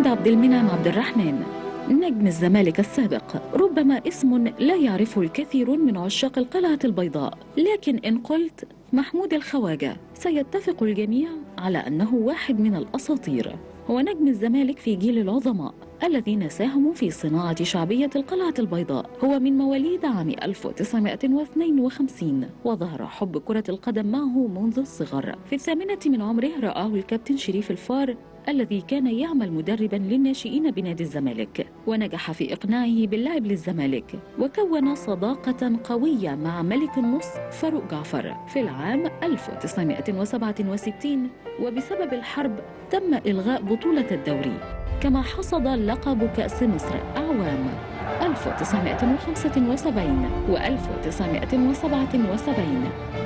محمود عبد المنعم عبد الرحمن نجم الزمالك السابق ربما اسم لا يعرفه الكثير من عشاق القلعة البيضاء لكن إن قلت محمود الخواجة سيتفق الجميع على أنه واحد من الأساطير هو نجم الزمالك في جيل العظماء الذين ساهموا في صناعة شعبية القلعة البيضاء هو من مواليد عام 1952 وظهر حب كرة القدم معه منذ الصغر في الثامنة من عمره رآه الكابتن شريف الفار الذي كان يعمل مدربا للناشئين بنادي الزمالك ونجح في إقناعه باللعب للزمالك وكون صداقة قوية مع ملك النص فاروق جعفر في العام 1967 وبسبب الحرب تم إلغاء بطولة الدوري كما حصد لقب كأس مصر أعوام 1975 و 1977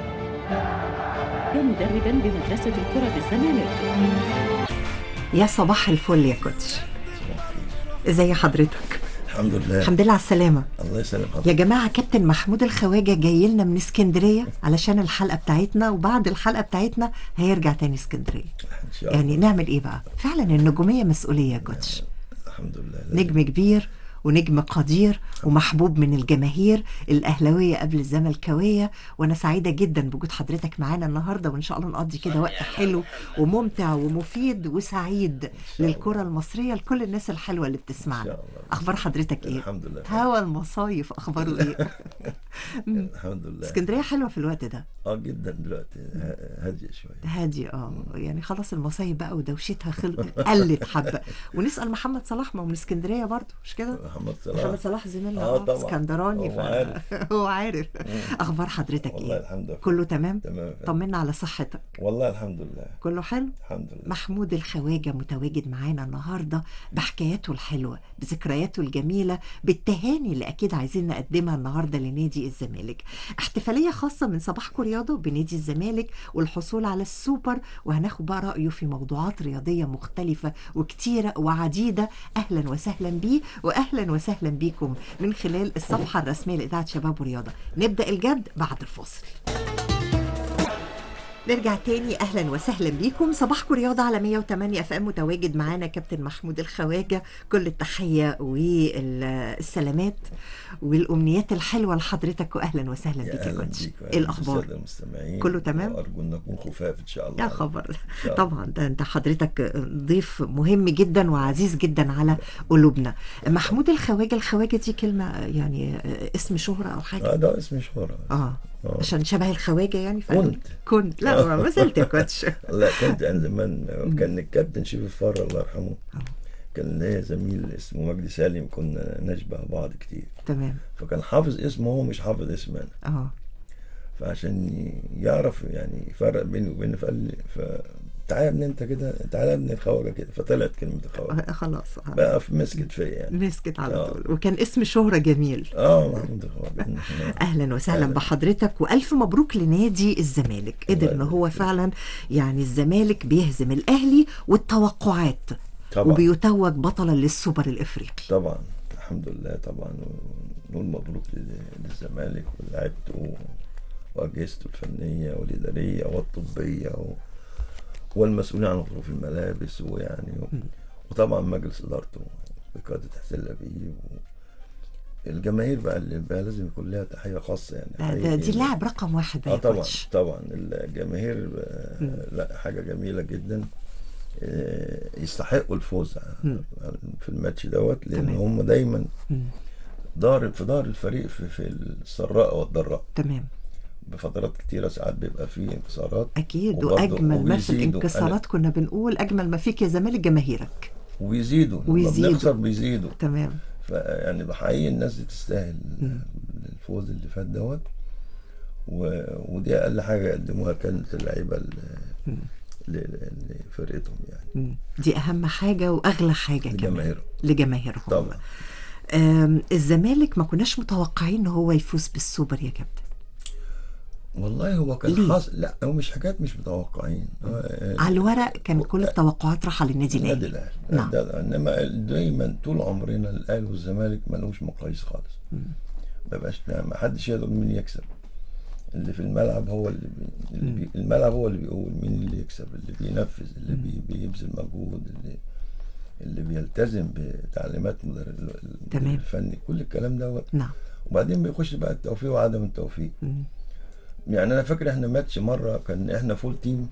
ومدربا بمدرسة الكرة بالزمالك يا صباح الفل يا كوتش ازي حضرتك الحمد لله الحمد لله على السلامه الله يسلم حضرتك يا جماعه كابتن محمود الخواجه جاي لنا من اسكندريه علشان الحلقه بتاعتنا وبعد الحلقه بتاعتنا هيرجع تاني اسكندريه ان شاء الله يعني نعمل ايه بقى فعلا النجوميه مسؤوليه يا كوتش الحمد لله لازم. نجم كبير ونجم قدير ومحبوب من الجماهير الاهلاويه قبل الزملكاويه وانا سعيده جدا بوجود حضرتك معانا النهارده وان شاء الله نقضي كده وقت حلو وممتع ومفيد وسعيد الله. للكره المصريه لكل الناس الحلوه اللي ان بتسمعنا شاء الله اخبار حضرتك ايه الحمد لله هوا المصايف اخباره ايه مم. الحمد لله اسكندريه حلوه في الوقت ده اه جدا دلوقتي ه- هاديه شويه هادي اه يعني خلاص المصايف بقى ودوشتها خل... قلت حبه ونسال محمد صلاح ما هو من اسكندريه برضه مش كده محمد محمد صلاح صلاح زميلنا آه اه طبعا. اسكندراني هو عارف. هو عارف اخبار حضرتك والله ايه الحمد لله كله تمام تمام طمنا على صحتك والله الحمد لله كله حلو الحمد لله محمود الخواجة متواجد معانا النهاردة بحكاياته الحلوة بذكرياته الجميلة بالتهاني اللي أكيد عايزين نقدمها النهاردة لنادي الزمالك احتفالية خاصة من صباحكم رياضة بنادي الزمالك والحصول على السوبر وهناخد بقى رأيه في موضوعات رياضية مختلفة وكتيرة وعديدة أهلا وسهلا بيه وأهلا وسهلا بيكم من خلال الصفحة الرسمية لإذاعة شباب ورياضة نبدأ الجد بعد الفاصل نرجع تاني اهلا وسهلا بيكم صباحكم رياضه على 108 اف ام متواجد معانا كابتن محمود الخواجه كل التحيه والسلامات والامنيات الحلوه لحضرتك واهلا وسهلا بيك يا أهلاً كوتش بيك وأهلاً ايه الاخبار بالسادة المستمعين كله تمام؟ وارجو ان نكون خفاف ان شاء الله يا خبر شاء الله. طبعا ده انت حضرتك ضيف مهم جدا وعزيز جدا على قلوبنا محمود الخواجه الخواجه دي كلمه يعني اسم شهره او حاجه اه ده اسمي شهرة اه آه. عشان شبه الخواجه يعني فقالوا- كنت. كنت لا ما زلت يا كوتش لا كنت انا زمان كان الكابتن شريف الفار الله يرحمه كان ليا زميل اسمه مجدي سالم كنا نشبه بعض كتير تمام فكان حافظ اسمه هو مش حافظ اسمي انا اه فعشان يعرف يعني يفرق بيني وبينه فقال لي ف تعالى يا ابني انت كده تعالى يا ابني الخواجه كده فطلعت كلمه الخواجه آه، خلاص آه. بقى في مسكت فيا يعني مسكت على آه. طول وكان اسم شهرة جميل اه محمود الخواجه اهلا وسهلا أهلاً. بحضرتك والف مبروك لنادي الزمالك قدر ان يبارك هو فيك. فعلا يعني الزمالك بيهزم الاهلي والتوقعات طبعا وبيتوج بطلا للسوبر الافريقي طبعا الحمد لله طبعا ونقول مبروك لل- للزمالك ولاعيبته واجهزته الفنيه والاداريه والطبيه و... والمسؤولين عن ظروف الملابس ويعني و... وطبعا مجلس ادارته بقياده حسين لبيب و... الجماهير بقى اللي بقى لازم يكون لها تحيه خاصه يعني ده, ده حقيقي. دي اللاعب رقم واحد بقى اه يا طبعا كوتش. طبعا الجماهير آه، لا حاجه جميله جدا آه، يستحقوا الفوز مم. في الماتش دوت لان تمام. هم دايما مم. دار في دار الفريق في, في السراء والضراء تمام بفترات كتيره ساعات بيبقى فيه انتصارات اكيد وبرضه- واجمل ما في وبيزيدوا. الانكسارات كنا بنقول اجمل ما فيك يا زمالك جماهيرك وبيزيدوا لما ويزيدوا. بنخسر بيزيدوا تمام فيعني بحقيقي الناس دي تستاهل الفوز اللي فات دوت و... ودي اقل حاجه قدموها كانت اللعيبه ل- ل- لفرقتهم يعني مم. دي اهم حاجه واغلى حاجه كمان لجماهيرهم لجماهيرهم طبعا آم، الزمالك ما كناش متوقعين ان هو يفوز بالسوبر يا كابتن والله هو كان ليه؟ حاصل لا هو مش حاجات مش متوقعين آه، على الورق كان كل التوقعات راحة للنادي النادي الاهلي الاهلي نعم. ده- انما دايما طول عمرنا الاهلي والزمالك ملوش مقاييس خالص ما بقاش ما حدش يقدر مين يكسب اللي في الملعب هو اللي, بي... اللي بي... الملعب هو اللي بيقول مين اللي يكسب اللي بينفذ اللي بي... بيبذل مجهود اللي اللي بيلتزم بتعليمات مدرب المدير تمام. الفني كل الكلام دوت نعم وبعدين بيخش بقى التوفيق وعدم التوفيق مم. يعني انا فاكر احنا ماتش مره كان احنا فول تيم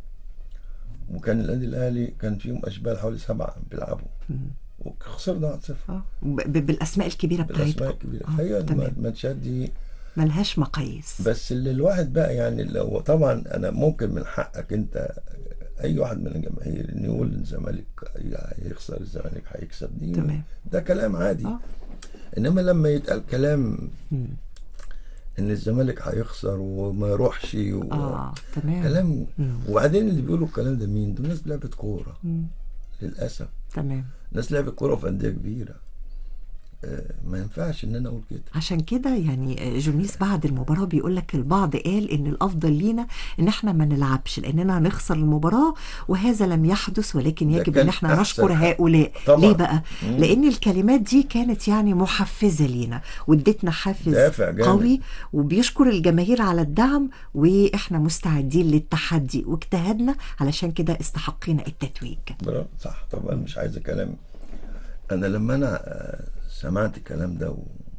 وكان النادي الاهلي كان فيهم اشبال حوالي سبعه بيلعبوا مم. وخسرنا 1-0 اه ب- بالاسماء الكبيره بالاسماء بتاعتكم الكبيره آه، فهي تمام. الماتشات دي ملهاش مقاييس بس اللي الواحد بقى يعني لو طبعا انا ممكن من حقك انت اي واحد من الجماهير ان يقول الزمالك هيخسر الزمالك هيكسب دي تمام. ده كلام عادي اه انما لما يتقال كلام مم. ان الزمالك هيخسر وما يروحش و... اه تمام كلام مم. وبعدين اللي بيقولوا الكلام ده مين؟ دول ناس لعبت كوره مم. للاسف تمام ناس لعبت كوره في انديه كبيره آه، ما ينفعش ان انا اقول كده عشان كده يعني جونيس بعد المباراة بيقول لك البعض قال ان الافضل لينا ان احنا ما نلعبش لاننا هنخسر المباراة وهذا لم يحدث ولكن ده يجب كان ان احنا أحسن نشكر حاجة. هؤلاء طبعاً. ليه بقى مم. لان الكلمات دي كانت يعني محفزة لينا وادتنا حافز دافع جامد. قوي وبيشكر الجماهير على الدعم واحنا مستعدين للتحدي واجتهدنا علشان كده استحقينا التتويج برافو صح طبعا مش عايز كلام انا لما انا آه، سمعت الكلام ده و...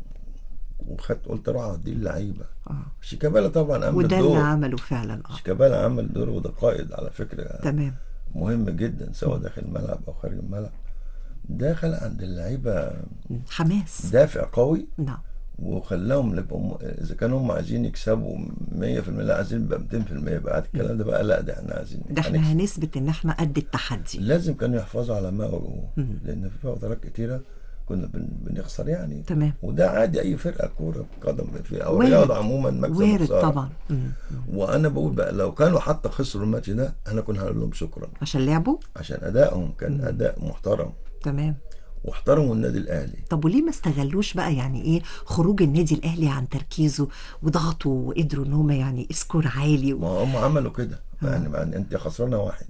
وخدت قلت اروح اوديه اللعيبه اه شيكابالا طبعا عمل وده اللي دور عمله فعلا اه شيكابالا عمل دور وده قائد على فكره تمام مهم جدا سواء داخل الملعب او خارج الملعب دخل عند اللعيبه مم. حماس دافع قوي نعم وخلاهم يبقوا م- اذا كانوا هم عايزين يكسبوا 100% لا عايزين يبقى 200% بعد الكلام ده بقى لا ده احنا عايزين ده احنا هنكسب. هنثبت ان احنا قد التحدي لازم كانوا يحافظوا على ما وجهه مم. لان في فترات كتيره كنا بن- بنخسر يعني تمام وده عادي اي فرقه كوره قدم في او وارد. رياضه عموما مكسب وارد وخسارة. طبعا مم. وانا بقول بقى لو كانوا حتى خسروا الماتش ده انا كنت هقول لهم شكرا عشان لعبوا عشان ادائهم كان مم. اداء محترم تمام واحترموا النادي الاهلي طب وليه ما استغلوش بقى يعني ايه خروج النادي الاهلي عن تركيزه وضغطوا وقدروا ان هم يعني سكور عالي ما و... هم عملوا كده آه. يعني مع ان انت خسرانه واحد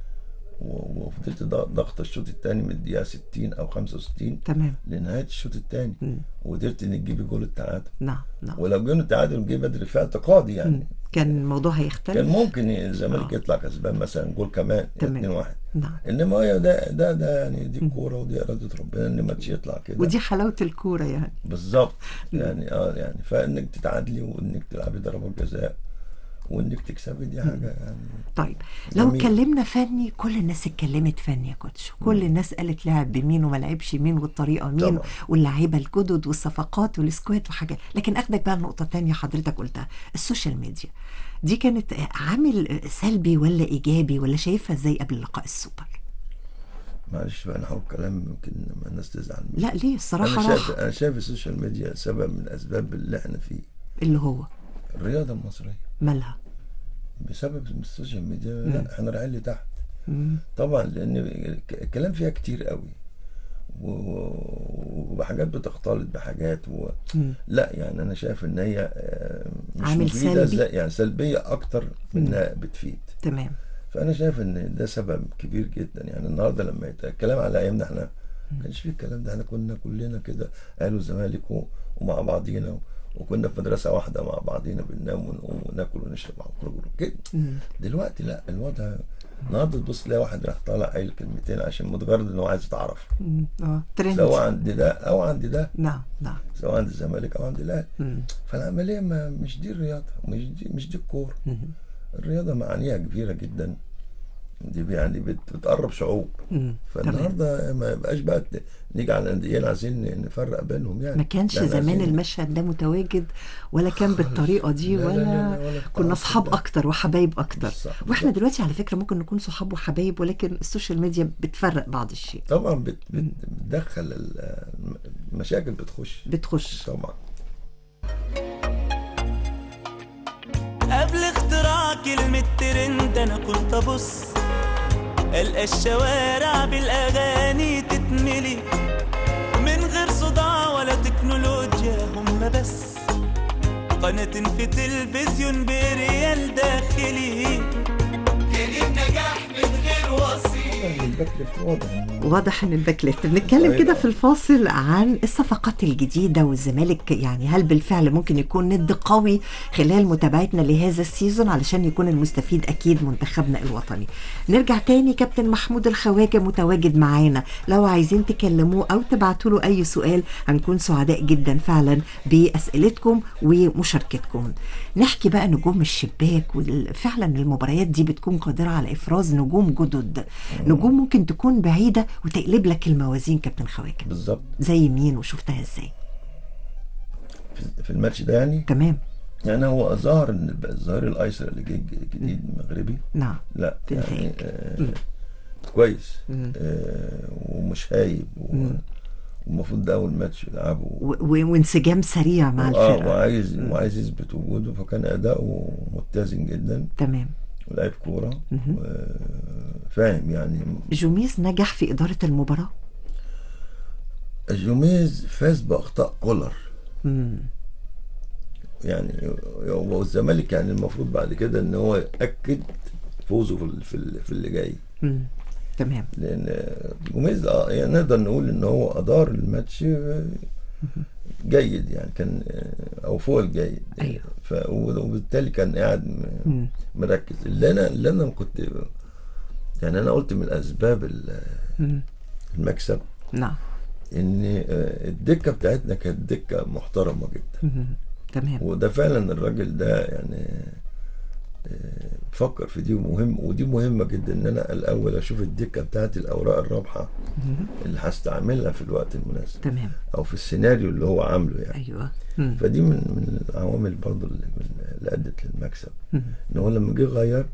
و- وفضلت ضغ- ضغط الشوط الثاني من الدقيقه 60 او 65 تمام لنهايه الشوط الثاني مم. وقدرت انك تجيبي جول التعادل نعم نعم ولو جون التعادل جه بدري في اعتقادي مم. يعني كان الموضوع هيختلف كان ممكن الزمالك آه. يطلع كسبان مثلا جول كمان تمام. 2 1 نعم انما هي ده ده ده يعني دي الكوره ودي اراده ربنا ان الماتش يطلع كده ودي حلاوه الكوره يعني بالظبط يعني اه يعني فانك تتعادلي وانك تلعبي ضربات جزاء وانك تكسبي دي حاجه يعني طيب لو جميل. اتكلمنا فني كل الناس اتكلمت فني يا كوتش كل الناس قالت لعب بمين وما لعبش مين والطريقه مين طبعا. واللعيبه الجدد والصفقات والسكواد وحاجات لكن اخدك بقى لنقطه تانية حضرتك قلتها السوشيال ميديا دي كانت عامل سلبي ولا ايجابي ولا شايفها ازاي قبل لقاء السوبر معلش بقى انا هقول كلام يمكن ما الناس تزعل منه لا ليه الصراحه انا شايف راح انا شايف السوشيال ميديا سبب من الاسباب اللي احنا فيه اللي هو الرياضه المصريه مالها بسبب السوشيال ميديا لا احنا رايحين لتحت مم. طبعا لان الك- الكلام فيها كتير قوي و- وحاجات بتختلط بحاجات و... مم. لا يعني انا شايف ان هي آه، مش عامل مفيده سلبي. زي يعني سلبيه اكتر من انها بتفيد تمام فانا شايف ان ده سبب كبير جدا يعني النهارده لما يت- الكلام على ايامنا احنا ما كانش فيه الكلام ده احنا كنا كلنا كده اهل الزمالك و- ومع بعضينا وكنا في مدرسه واحده مع بعضينا بننام ونقوم وناكل ونشرب ونخرج كده مم. دلوقتي لا الوضع النهارده تبص تلاقي واحد راح طالع قايل كلمتين عشان مجرد ان هو عايز يتعرف مم. اه ترند سواء عند ده او عند ده نعم نعم سواء عند الزمالك او عند الاهلي مم. فالعمليه ما مش دي الرياضه مش دي مش دي الكوره مم. الرياضه معانيها كبيره جدا دي يعني بت- بتقرب شعوب مم. تمام فالنهارده ما يبقاش بقى ت- نيجي على الانديه عايزين نفرق بينهم يعني ما كانش لا، إحنا زمان عايزين- المشهد ده متواجد ولا كان بالطريقه دي لا، لا، لا، ولا لا، ولا كنا التعصب اصحاب ده. اكتر وحبايب اكتر صح، واحنا بالظبط. دلوقتي على فكره ممكن نكون صحاب وحبايب ولكن السوشيال ميديا بتفرق بعض الشيء طبعا بت بت بتدخل ال- المشاكل بتخش بتخش طبعا قبل اختراع كلمة ترند أنا كنت أبص ألقى الشوارع بالأغاني تتملي من غير صداع ولا تكنولوجيا هم بس قناة في تلفزيون بريال داخلي كان النجاح من غير وصي الباك ليفت واضح واضح ان الباك ليفت بنتكلم صحيح. كده في الفاصل عن الصفقات الجديده والزمالك يعني هل بالفعل ممكن يكون ند قوي خلال متابعتنا لهذا السيزون علشان يكون المستفيد اكيد منتخبنا الوطني نرجع تاني كابتن محمود الخواجه متواجد معانا لو عايزين تكلموه او تبعتوا له اي سؤال هنكون سعداء جدا فعلا باسئلتكم ومشاركتكم نحكي بقى نجوم الشباك وفعلا المباريات دي بتكون قادره على افراز نجوم جدد نجوم ممكن تكون بعيده وتقلب لك الموازين كابتن خواجه بالظبط زي مين وشفتها ازاي في- في الماتش ده يعني تمام يعني هو ظهر ان الظهير الايسر اللي جه جديد مغربي نعم لا في يعني النتائج. آه كويس آه ومش هايب و- والمفروض ده اول ماتش يلعبه و- و- وانسجام سريع مع اه الفرقه وعايز وعايز يثبت وجوده فكان اداؤه متزن جدا تمام ولاعب كوره فاهم يعني جوميز نجح في اداره المباراه جوميز فاز باخطاء كولر مم. يعني هو الزمالك يعني المفروض بعد كده ان هو ياكد فوزه في ال- في ال- في اللي جاي مم. تمام لان جوميز آه، يعني نقدر نقول ان هو ادار الماتش آه، جيد يعني كان آه، او فوق الجيد أيوه. ف وبالتالي كان قاعد م- مم. مركز اللي انا اللي انا كنت يعني انا قلت من اسباب ال- مم. المكسب نعم ان آه، الدكه بتاعتنا كانت دكه محترمه جدا مم. تمام وده فعلا الراجل ده يعني آه، فكر في دي مهم ودي مهمه جدا ان انا الاول اشوف الدكه بتاعتي الاوراق الرابحه اللي هستعملها في الوقت المناسب تمام او في السيناريو اللي هو عامله يعني ايوه مم. فدي من من العوامل برضه اللي, اللي ادت للمكسب مم. ان هو لما جه غير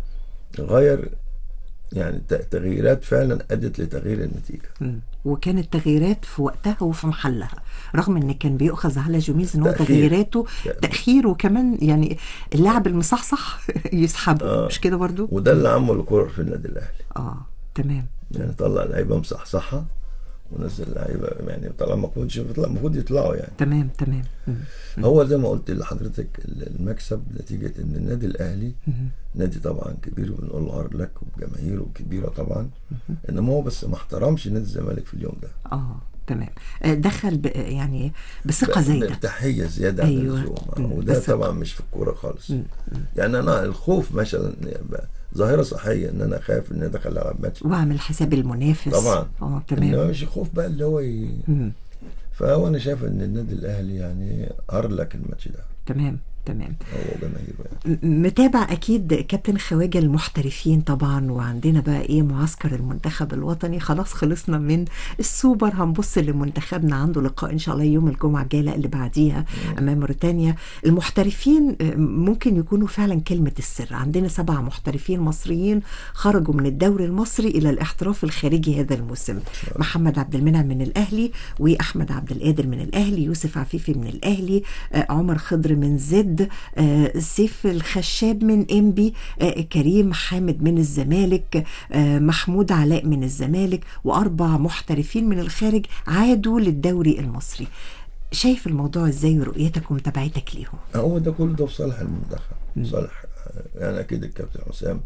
غير يعني ت- تغييرات فعلا ادت لتغيير النتيجه مم. وكانت تغييرات في وقتها وفي محلها رغم ان كان بيؤخذ على جوميز ان هو تأخير. تغييراته تأخير. تاخير وكمان يعني اللاعب المصحصح يسحبه آه. مش كده برضو وده اللي عمله كولر في النادي الاهلي اه تمام يعني طلع لعيبه مصحصحه ونزل لعيبه يعني طلع ما كنتش المفروض يطلعوا يعني تمام تمام مم. هو زي ما قلت لحضرتك المكسب نتيجه ان النادي الاهلي نادي طبعا كبير وبنقول له هارد لك وجماهيره كبيره طبعا انما هو بس ما احترمش نادي الزمالك في اليوم ده اه تمام آه، دخل ب يعني بثقه زايده بارتاحيه زياده عن أيوة. اللزوم مم. آه، وده بثقة. طبعا مش في الكوره خالص يعني انا الخوف مثلا يبقى ظاهره صحيه ان انا اخاف ان انا دخل العب ماتش واعمل حساب المنافس طبعا اه انما تمام مش خوف بقى اللي هو ي... مم. فهو انا شايف ان النادي الاهلي يعني ارلك الماتش ده تمام تمام هو وجماهيره يعني م- متابع اكيد كابتن خواجه المحترفين طبعا وعندنا بقى ايه معسكر المنتخب الوطني خلاص خلصنا من السوبر هنبص لمنتخبنا عنده لقاء ان شاء الله يوم الجمعه الجايه لا اللي بعديها امام موريتانيا المحترفين آه، ممكن يكونوا فعلا كلمه السر عندنا سبع محترفين مصريين خرجوا من الدوري المصري الى الاحتراف الخارجي هذا الموسم محمد عبد المنعم من الاهلي واحمد عبد القادر من الاهلي يوسف عفيفي من الاهلي آه، عمر خضر من زد آه، سيف الخشاب من انبي آه، كريم حامد من الزمالك آه، محمود علاء من الزمالك واربع محترفين من الخارج عادوا للدوري المصري شايف الموضوع ازاي ورؤيتك ومتابعتك ليهم هو ده كله ده في صالح المنتخب صالح يعني اكيد الكابتن حسام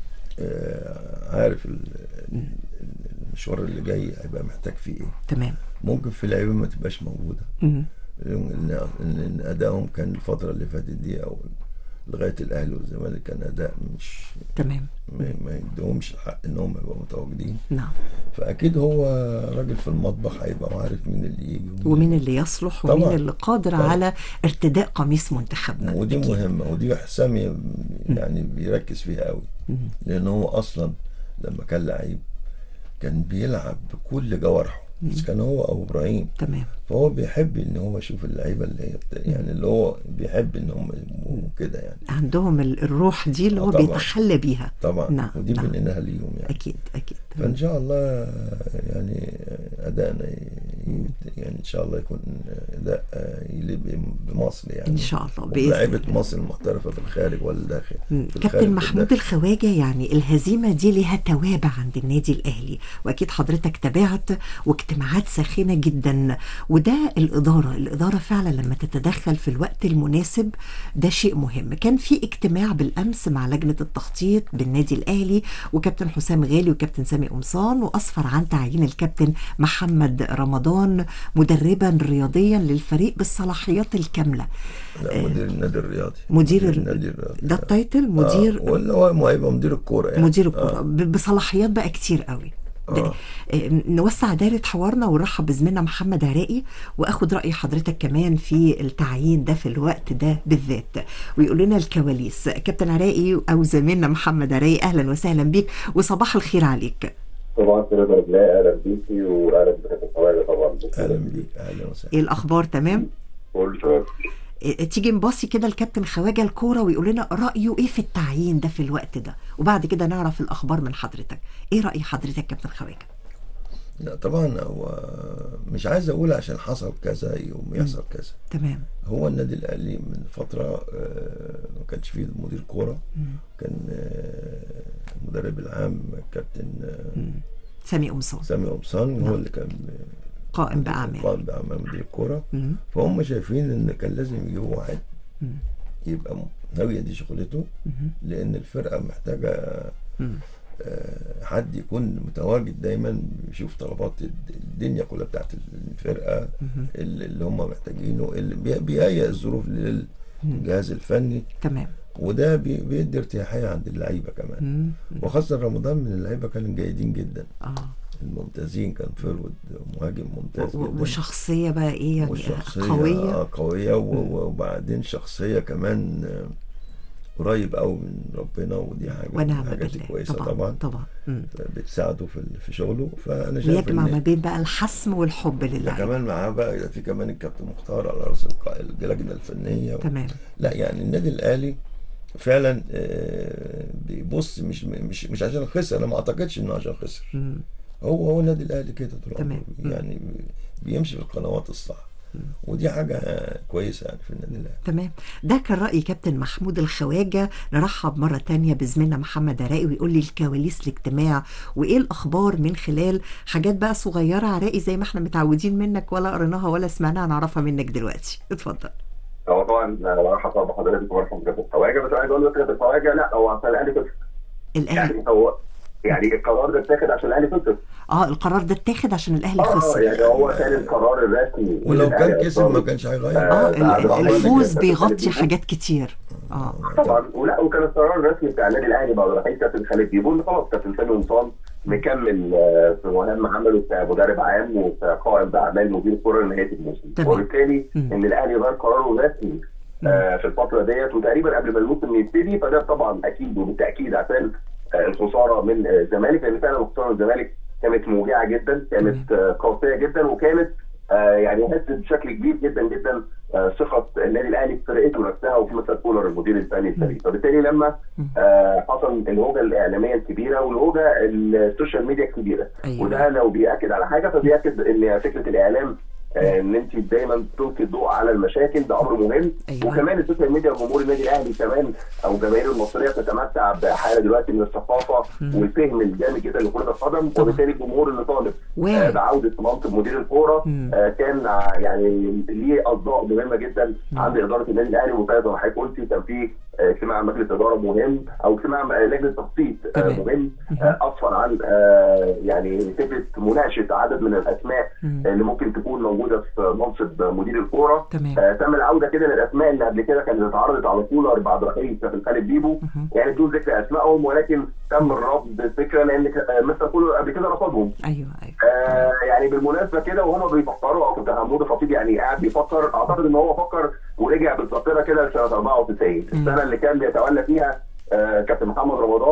آه، عارف ال- ال- المشوار اللي جاي هيبقى محتاج فيه ايه تمام ممكن في لعيبه ما تبقاش موجوده مم. لان إن ادائهم كان الفتره اللي فاتت دي او لغايه الاهلي والزمالك كان اداء مش تمام ما ما يديهمش الحق ان هم يبقوا متواجدين نعم فاكيد هو راجل في المطبخ هيبقى عارف مين اللي يجي ومين اللي يصلح ومين طبعاً. اللي قادر طبعاً. على ارتداء قميص منتخبنا ودي أكيد. مهمه ودي حسام ي- يعني بيركز فيها قوي لان هو اصلا لما كان لعيب كان بيلعب بكل جوارحه بس كان هو او ابراهيم تمام فهو بيحب ان هو يشوف اللعيبه اللي هي بت- يعني اللي هو بيحب ان هم يبقوا كده يعني عندهم ال- الروح دي اللي آه هو طبعاً. بيتحلى بيها طبعا نعم ودي نعم. مننا ليهم يعني اكيد اكيد فان شاء الله يعني ادائنا يعني ان شاء الله يكون لا يليق بمصر يعني ان شاء الله باذن لعيبه الله مصر المحترفه في الخارج والداخل مم. في الخارج كابتن محمود والداخل. الخواجة يعني الهزيمة دي لها توابع عند النادي الأهلي وأكيد حضرتك تابعت واجتماعات ساخنة جدا وده الإدارة الإدارة فعلا لما تتدخل في الوقت المناسب ده شيء مهم كان في اجتماع بالأمس مع لجنة التخطيط بالنادي الأهلي وكابتن حسام غالي وكابتن سامي قمصان وأسفر عن تعيين الكابتن محمد رمضان مدربا رياضيا للفريق بالصلاحيات الكاملة لا مدير النادي الرياضي مدير ال- النادي الرياضي ده التايتل مدير آه. ولا هو هيبقى مدير الكوره يعني مدير الكرة آه. ب- بصلاحيات بقى كتير قوي ده- آه. آه، نوسع دايرة حوارنا ونرحب بزميلنا محمد عراقي واخد رأي حضرتك كمان في التعيين ده في الوقت ده بالذات ويقول لنا الكواليس كابتن عراقي او زميلنا محمد عراقي اهلا وسهلا بيك وصباح الخير عليك طبعا كده بالله اهلا بيكي واهلا بكابتن خواجه طبعا اهلا بيك اهلا وسهلا ايه الاخبار تمام كل شباب آه، تيجي نبصي كده الكابتن خواجه الكوره ويقول لنا رايه ايه في التعيين ده في الوقت ده وبعد كده نعرف الاخبار من حضرتك ايه راي حضرتك كابتن خواجه لا طبعا هو مش عايز اقول عشان حصل كذا يوم يحصل كذا تمام هو النادي الاهلي من فتره آه، ما كانش فيه مدير كوره كان آه، المدرب العام كابتن آه، سامي قمصان سامي قمصان هو اللي كان قائم باعمال قائم باعمال مدير الكوره مم. فهم شايفين ان كان لازم يجيبوا واحد مم. يبقى م- ناوية دي شغلته لان الفرقه محتاجه مم. آه، حد يكون متواجد دايما بيشوف طلبات الد- الدنيا كلها بتاعت الفرقه اللي اللي هم محتاجينه اللي بي- بيهيئ الظروف للجهاز الفني تمام وده بي- بيدي ارتياحيه عند اللعيبه كمان مم. وخاصه رمضان من اللعيبه كانوا جيدين جدا اه الممتازين كان فيرود مهاجم ممتاز و- جدا وشخصية بقى ايه يعني والشخصية قوية آه قوية و- و- وبعدين شخصية كمان آه، قريب قوي من ربنا ودي حاجة من ونعم الحاجات بالله الكويسة طبعا طبعا, طبعا مم. بتساعده في ال- في شغله فأنا شايف ويجمع ما إن بين بقى الحسم والحب ده للعيبة كمان معاه بقى يبقى في كمان الكابتن مختار على رأس الق- اللجنة الفنية و... تمام لا يعني النادي الأهلي فعلا آه، بيبص مش مش مش عشان خسر انا ما اعتقدش انه عشان خسر مم. هو هو النادي الاهلي كده طول تمام. عمره يعني بيمشي في القنوات الصح ودي حاجه كويسه يعني في النادي الاهلي تمام ده كان رأي كابتن محمود الخواجة نرحب مرة تانية بزميلنا محمد عراقي ويقول لي الكواليس الاجتماع وايه الاخبار من خلال حاجات بقى صغيرة عراقي زي ما احنا متعودين منك ولا قريناها ولا سمعناها نعرفها منك دلوقتي اتفضل هو طبعا انا برحب بحضرتك وبرحب بكابتن خواجه بس عايز اقول لك كابتن خواجه لا هو عشان الاهلي خسر الاهلي يعني هو يعني القرار ده اتاخد عشان الاهلي خسر اه القرار ده اتاخد عشان الاهلي اه خسر يعني هو كان القرار الرسمي ولو كان للأهلي كسب ما أصلاً. كانش هيغير اه آه، بعد ال- ما الفوز عمل بيغطي كده. حاجات كتير اه طبعا ولا وكان القرار الرسمي بتاع النادي الاهلي بعد رحيل كابتن خالد بيبو ان خلاص كابتن سامي قمصان مكمل آه، في مهام عمله كمدرب عام وكقائم باعمال مدير كره لنهايه الموسم تمام. وبالتالي مم. ان الاهلي غير قراره الرسمي آه، في الفتره ديت وتقريبا قبل ما الموسم يبتدي فده طبعا اكيد وبالتاكيد عشان آه، الخساره من آه، الزمالك لان فعلا خساره الزمالك كانت موجعه جدا كانت آه، قاسيه جدا وكانت آه، يعني هزت بشكل كبير جدا جدا آه، ثقه النادي الاهلي في فرقته نفسها وفي مثل كولر المدير الفني الفريق فبالتالي لما آه، حصل الهوجه الاعلاميه الكبيره والهوجه السوشيال ميديا الكبيره أيوة. وده لو بياكد على حاجه فبياكد ان فكره الاعلام آه، ان انت دايما تلقي الضوء على المشاكل ده امر مهم أيوة. وكمان السوشيال ميديا وجمهور النادي الاهلي كمان او الجماهير المصريه تتمتع بحاله دلوقتي من الثقافه والفهم الجامد جدا لكره القدم طبعا. وبالتالي الجمهور اللي طالب واعي. آه، بعوده منصب مدير الكوره مم. آه، كان آه، يعني ليه اصداء مهمه جدا عند اداره النادي الاهلي وفعلا زي ما حضرتك قلتي كان في آه، اجتماع مجلس اداره مهم او اجتماع آه، لجنه تخطيط آه، تمام. مهم آه، اسفر عن آه، يعني فكره مناقشه عدد من الاسماء مم. اللي ممكن تكون موجوده في منصب مدير الكوره تمام. آه، تم العوده كده للاسماء اللي قبل كده كانت اتعرضت على كولر بعد رحيل كابتن خالد بيبو مهم. يعني بدون ذكر اسمائهم ولكن تم الرفض الفكره لان ك- آه، مستر كولر قبل كده رفضهم ايوه ايوه آه يعني بالمناسبه كده وهم بيفكروا او كابتن حمود الخطيب يعني قاعد بيفكر اعتقد ان هو فكر ورجع بالذاكره كده لسنه 94 السنه اللي كان بيتولى فيها آه كابتن محمد رمضان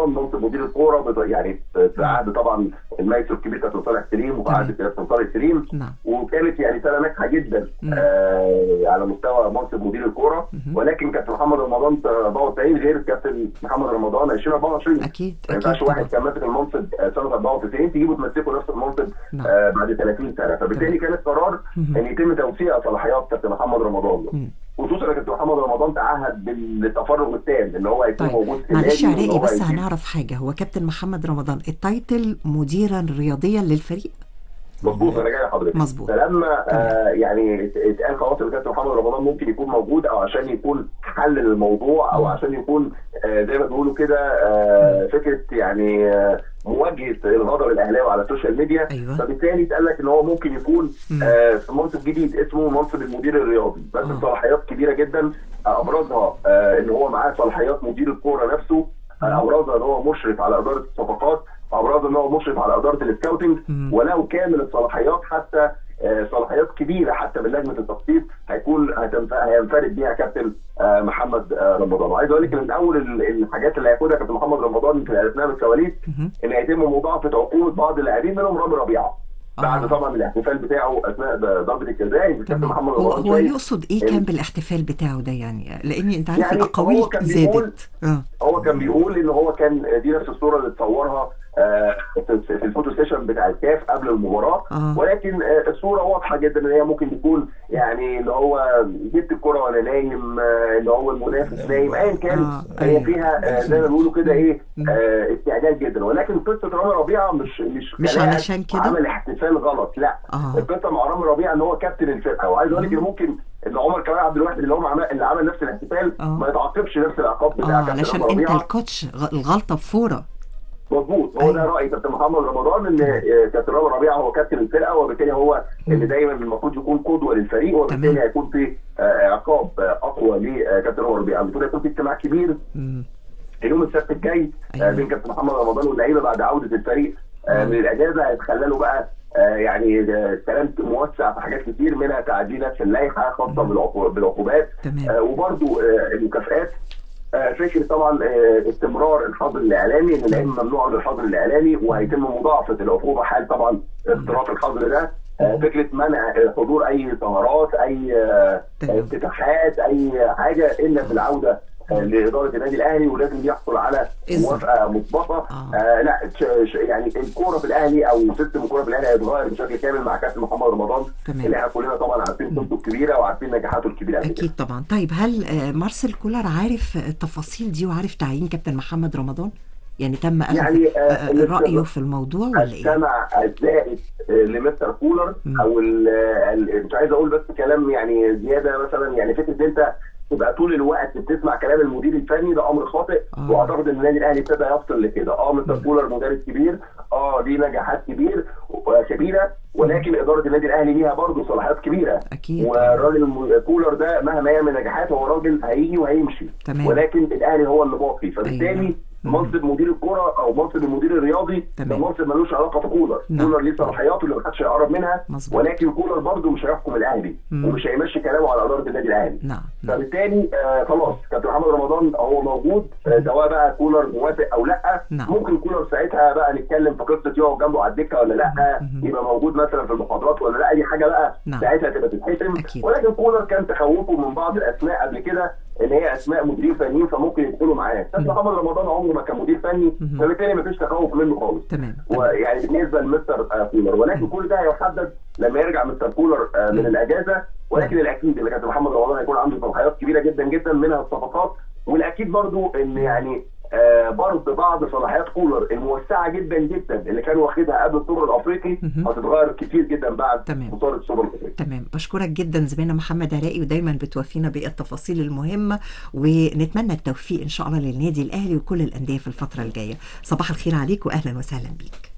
رمضان منصب مدير الكوره بت- يعني في في عهد طبعا المايسترو الكبير كابتن صالح سليم وفي عهد كابتن طارق سليم نعم وكانت يعني سنه ناجحه جدا مم. آه على مستوى منصب مدير الكوره مهم. ولكن كابتن محمد رمضان 94 غير كابتن محمد رمضان 2024 اكيد ما اكيد ينفعش واحد طبعا كان ماسك المنصب آه، سنه 94 تجيبه تمسكه نفس المنصب نعم آه بعد 30 سنه فبالتالي كان القرار مهم. ان يتم توسيع صلاحيات كابتن محمد رمضان مم. خصوصا ان كابتن محمد رمضان تعهد بالتفرغ التام ان هو هيكون طيب موجود في معلش يا النادي وإن عراقي هو بس هيجيب- هنعرف حاجة هو كابتن محمد رمضان التايتل مديرا رياضيا للفريق مظبوط انا جاي لحضرتك مظبوط فلما آه يعني ات- اتقال خلاص ان كابتن محمد رمضان ممكن يكون موجود او عشان يكون حل للموضوع او مم. عشان يكون آه زي ما بيقولوا كده آه فكره يعني آه مواجهه الغضب الاهلاوي على السوشيال ميديا أيوة. فبالتالي اتقال لك ان هو ممكن يكون مم. آه في منصب جديد اسمه منصب المدير الرياضي بس آه. بصلاحيات كبيره جدا آه، ابرزها آه ان هو معاه صلاحيات مدير الكوره نفسه آه، ابرزها ان هو مشرف على اداره الصفقات ابرزها ان هو مشرف على اداره السكاوتنج مم. وله كامل الصلاحيات حتى آه، صلاحيات كبيره حتى من لجنه التخطيط هيكون هتنف- هينفرد بيها كابتن آه، محمد آه، رمضان وعايز اقول لك ان من اول ال- الحاجات اللي هياخدها كابتن محمد رمضان يمكن عرفناها من الكواليس مهم. ان هيتم مضاعفه عقوبه بعض اللاعبين منهم رامي ربيعه بعد آه. طبعا الاحتفال بتاعه اثناء ضربه الجزاء يمكن كابتن تمام محمد هو, رمضان هو شايف يقصد ايه إن- كان بالاحتفال بتاعه ده يعني لاني انت عارف يعني الاقاويل هو كان بيقول- زادت اه هو كان بيقول ان هو كان دي نفس الصوره اللي اتصورها آه، في في الفوتو سيشن بتاع الكاف قبل المباراه آه. ولكن آه، الصوره واضحه جدا ان هي ممكن تكون يعني اللي هو جبت الكره وانا نايم آه، اللي هو المنافس نايم ايا كان آه، هي أيوة. فيها آه، زي ما بيقولوا كده ايه مم. آه، استعجال جدا ولكن قصه رامي ربيعه مش مش مش كلاعب علشان كده؟ عمل احتفال غلط لا اه القصه مع رامي ربيعه ان هو كابتن الفرقه وعايز اقول لك ان ممكن ان عمر كمال عبد الواحد اللي هو عمل اللي عمل نفس الاحتفال آه. ما يتعاقبش نفس العقاب بتاع اه كابتن علشان رامي انت ربيعه الكوتش غ- الغلطه بفوره مظبوط هو ده أيوة. راي كابتن محمد رمضان ان آه، كابتن رامي ربيعه هو كابتن الفرقه وبالتالي هو اللي دايما المفروض يكون قدوه للفريق وبالتالي تمام. هيكون في آه، عقاب آه، اقوى لكابتن رامي ربيعه المفروض يكون في اجتماع كبير مم. يوم السبت الجاي آه، أيوة. بين كابتن محمد رمضان واللعيبه بعد عوده الفريق آه، آه. من الاجازه هيتخللوا بقى آه، يعني آه، كلام موسع في حاجات كتير منها تعديلات في اللائحه خاصه بالعقو- بالعقوبات تمام آه، وبرضو آه، المكافآت آه، فكره طبعا آه، استمرار الحظر الاعلامي ان اللعيبه ممنوع من الحظر الاعلامي وهيتم مضاعفه العقوبه حال طبعا اختراق الحظر ده آه، فكره منع آه، حضور اي سهرات اي آه، تمام. افتتاحات اي حاجه الا بالعوده آه، لاداره النادي الاهلي ولازم يحصل على إذن. موافقه مسبقه آه. آه لا ش- ش- يعني الكوره في الاهلي او سيستم الكوره في الاهلي هيتغير بشكل كامل مع كابتن محمد رمضان تمام. اللي احنا كلنا طبعا عارفين قيمته الكبيره وعارفين نجاحاته الكبيره قبل كده. اكيد طبعا طيب هل آه، مارسيل كولر عارف التفاصيل دي وعارف تعيين كابتن محمد رمضان يعني تم اخذ يعني، آه، آه، الاستمرار- رايه في الموضوع ولا ايه السمع الزائد لمستر كولر مم. او ال- ال- مش عايز اقول بس كلام يعني زياده مثلا يعني فكره ان انت تبقى طول الوقت بتسمع كلام المدير الفني ده امر خاطئ آه. واعتقد ان النادي الاهلي ابتدى يفصل لكده اه مستر كولر مدرب كبير اه ليه نجاحات كبير كبيره ولكن اداره النادي الاهلي ليها برضه صلاحيات كبيره اكيد والراجل الم- كولر ده مهما يعمل نجاحات هو راجل هيجي وهيمشي تمام. ولكن الاهلي هو اللي باقي فبالتالي أيوة. مم. منصب مدير الكره او منصب المدير الرياضي ده تمام. منصب ملوش علاقه بكولر نعم. كولر ليه صلاحياته اللي محدش هيقرب منها مظبوط. ولكن كولر برضه مش هيحكم الاهلي مم. ومش هيمشي كلامه على اداره النادي الاهلي نعم نعم فبالتالي آه خلاص كابتن محمد رمضان هو موجود آه سواء بقى كولر موافق او لا نعم. ممكن كولر ساعتها بقى نتكلم في قصه يقعد جنبه على الدكه ولا لا مم. يبقى موجود مثلا في المحاضرات ولا لا دي حاجه بقى نعم. ساعتها تبقى تتحسم أكيد. ولكن كولر كان تخوفه من بعض الاسماء قبل كده ان هي اسماء مدير فنيين فممكن يدخلوا معاه كابتن محمد رمضان عمره ما كان مدير فني مم. فبالتالي مفيش تخوف منه خالص تمام تمام ويعني بالنسبه لمستر آه، كولر ولكن كل ده هيحدد لما يرجع مستر كولر آه، من الاجازه ولكن الاكيد ان كابتن محمد رمضان هيكون عنده صلاحيات كبيره جدا جدا منها الصفقات والاكيد برضو ان يعني آه برضه بعض صلاحيات كولر الموسعه جدا جدا اللي كان واخدها قبل السوبر الافريقي مهم. هتتغير كتير جدا بعد تمام. خساره السوبر الافريقي تمام بشكرك جدا زميلنا محمد عراقي ودايما بتوفينا بالتفاصيل المهمه ونتمنى التوفيق ان شاء الله للنادي الاهلي وكل الانديه في الفتره الجايه صباح الخير عليك واهلا وسهلا بيك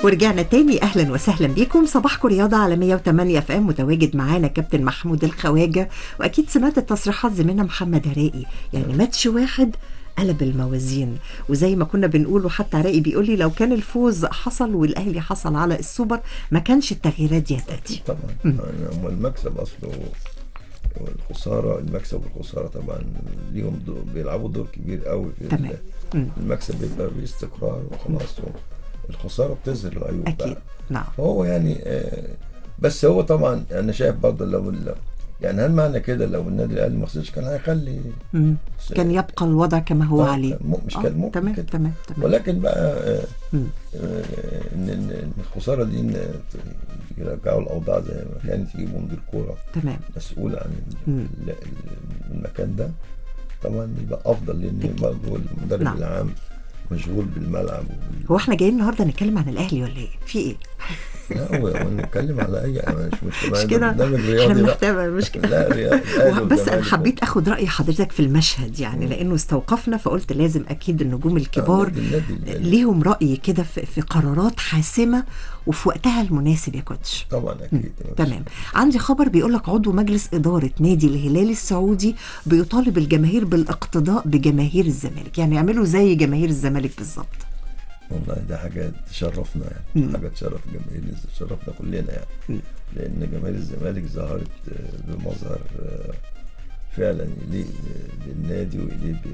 ورجعنا تاني اهلا وسهلا بيكم صباحكم رياضه على 108 اف ام متواجد معانا كابتن محمود الخواجه واكيد سمعت التصريحات زميلنا محمد هرائي يعني ماتش واحد قلب الموازين وزي ما كنا بنقول وحتى عراقي بيقول لي لو كان الفوز حصل والاهلي حصل على السوبر ما كانش التغييرات دي هتاتي طبعا يعني هم المكسب اصله والخساره المكسب والخساره طبعا ليهم دور بيلعبوا دور كبير قوي في تمام. ال- مم. المكسب بيبقى باستقرار وخلاص الخساره بتظهر العيوب اكيد بقى. نعم فهو يعني آه، بس هو طبعا انا شايف برضه لو لو- يعني هل معنى كده لو النادي الاهلي ما خسرش كان هيخلي مم. كان يبقى الوضع كما هو آه، عليه مو- مش آه، كان ممكن تمام كده. تمام تمام ولكن بقى آه، مم. آه، ان إن- إن الخساره دي إن يرجعوا الاوضاع زي ما كانت يجيبوا مدير كوره تمام مسؤول عن مم. ال- ال- المكان ده طبعا يبقى افضل لان برضه المدرب نعم. العام مشغول بالملعب وبال... هو احنا جايين النهارده نتكلم عن الاهلي ولا ايه؟ في ايه؟ لا هو هو نتكلم على اي مش مش مش كده برنامج احنا رياضي لا بنحتاج مش كده لا رياضي الأهلي بس انا والزمالك حبيت اخد راي حضرتك في المشهد يعني لانه استوقفنا فقلت لازم اكيد النجوم الكبار النادي- النادي- النادي. ليهم راي كده في في قرارات حاسمه وفي وقتها المناسب يا كوتش طبعا اكيد تمام عندي خبر بيقول لك عضو مجلس إدارة نادي الهلال السعودي بيطالب الجماهير بالاقتداء بجماهير الزمالك يعني يعملوا زي جماهير الزمالك بالظبط والله ده حاجه تشرفنا يعني حاجه تشرف الجماهير تشرفنا كلنا يعني لان جماهير الزمالك ظهرت آه، بمظهر آه، فعلا يليق بالنادي ويليق ب-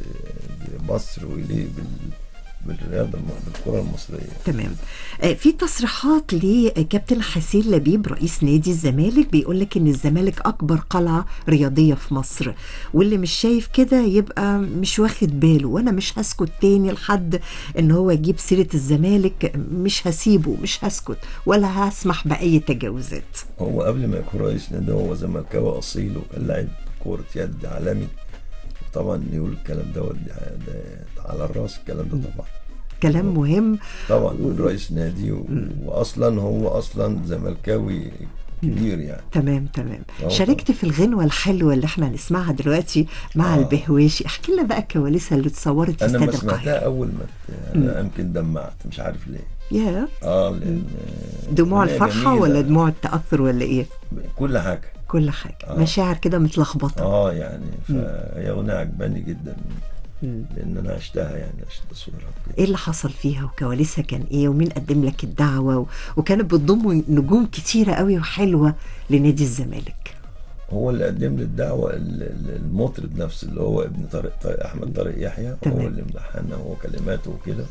ب- بمصر ويليق بال- بالرياضه الم- بالكره المصريه تمام آه، في تصريحات لكابتن حسين لبيب رئيس نادي الزمالك بيقول لك ان الزمالك اكبر قلعه رياضيه في مصر واللي مش شايف كده يبقى مش واخد باله وانا مش هسكت تاني لحد ان هو يجيب سيره الزمالك مش هسيبه مش هسكت ولا هسمح باي تجاوزات هو قبل ما يكون رئيس نادي هو زملكاوي اصيل وكان لاعب كوره يد عالمي طبعا يقول الكلام دوت ده ده على الراس الكلام ده طبعا كلام مهم طبعا رئيس نادي و... واصلا هو اصلا زملكاوي كبير يعني تمام تمام آه، شاركت في الغنوة الحلوة اللي احنا هنسمعها دلوقتي مع آه. البهواشي احكي لنا بقى كواليسها اللي اتصورت في انا استاد ما سمعتها القاهرة اول ما ت- انا يمكن دمعت مش عارف ليه يا اه لان دموع أغنية الفرحة جميلة. ولا دموع التأثر ولا ايه كل حاجه كل حاجة آه. مشاعر كده متلخبطة اه يعني فهي اغنيه عجباني جدا لان انا عشتها يعني عشت تصويرها ايه كده اللي حصل فيها وكواليسها كان ايه ومين قدم لك الدعوة و... وكانت بتضم نجوم كتيرة قوي وحلوة لنادي الزمالك هو اللي قدم لي الدعوه ال- ال- المطرب نفسه اللي هو ابن طارق, طارق احمد طارق يحيى تمام. هو اللي ملحنها هو كلماته وكده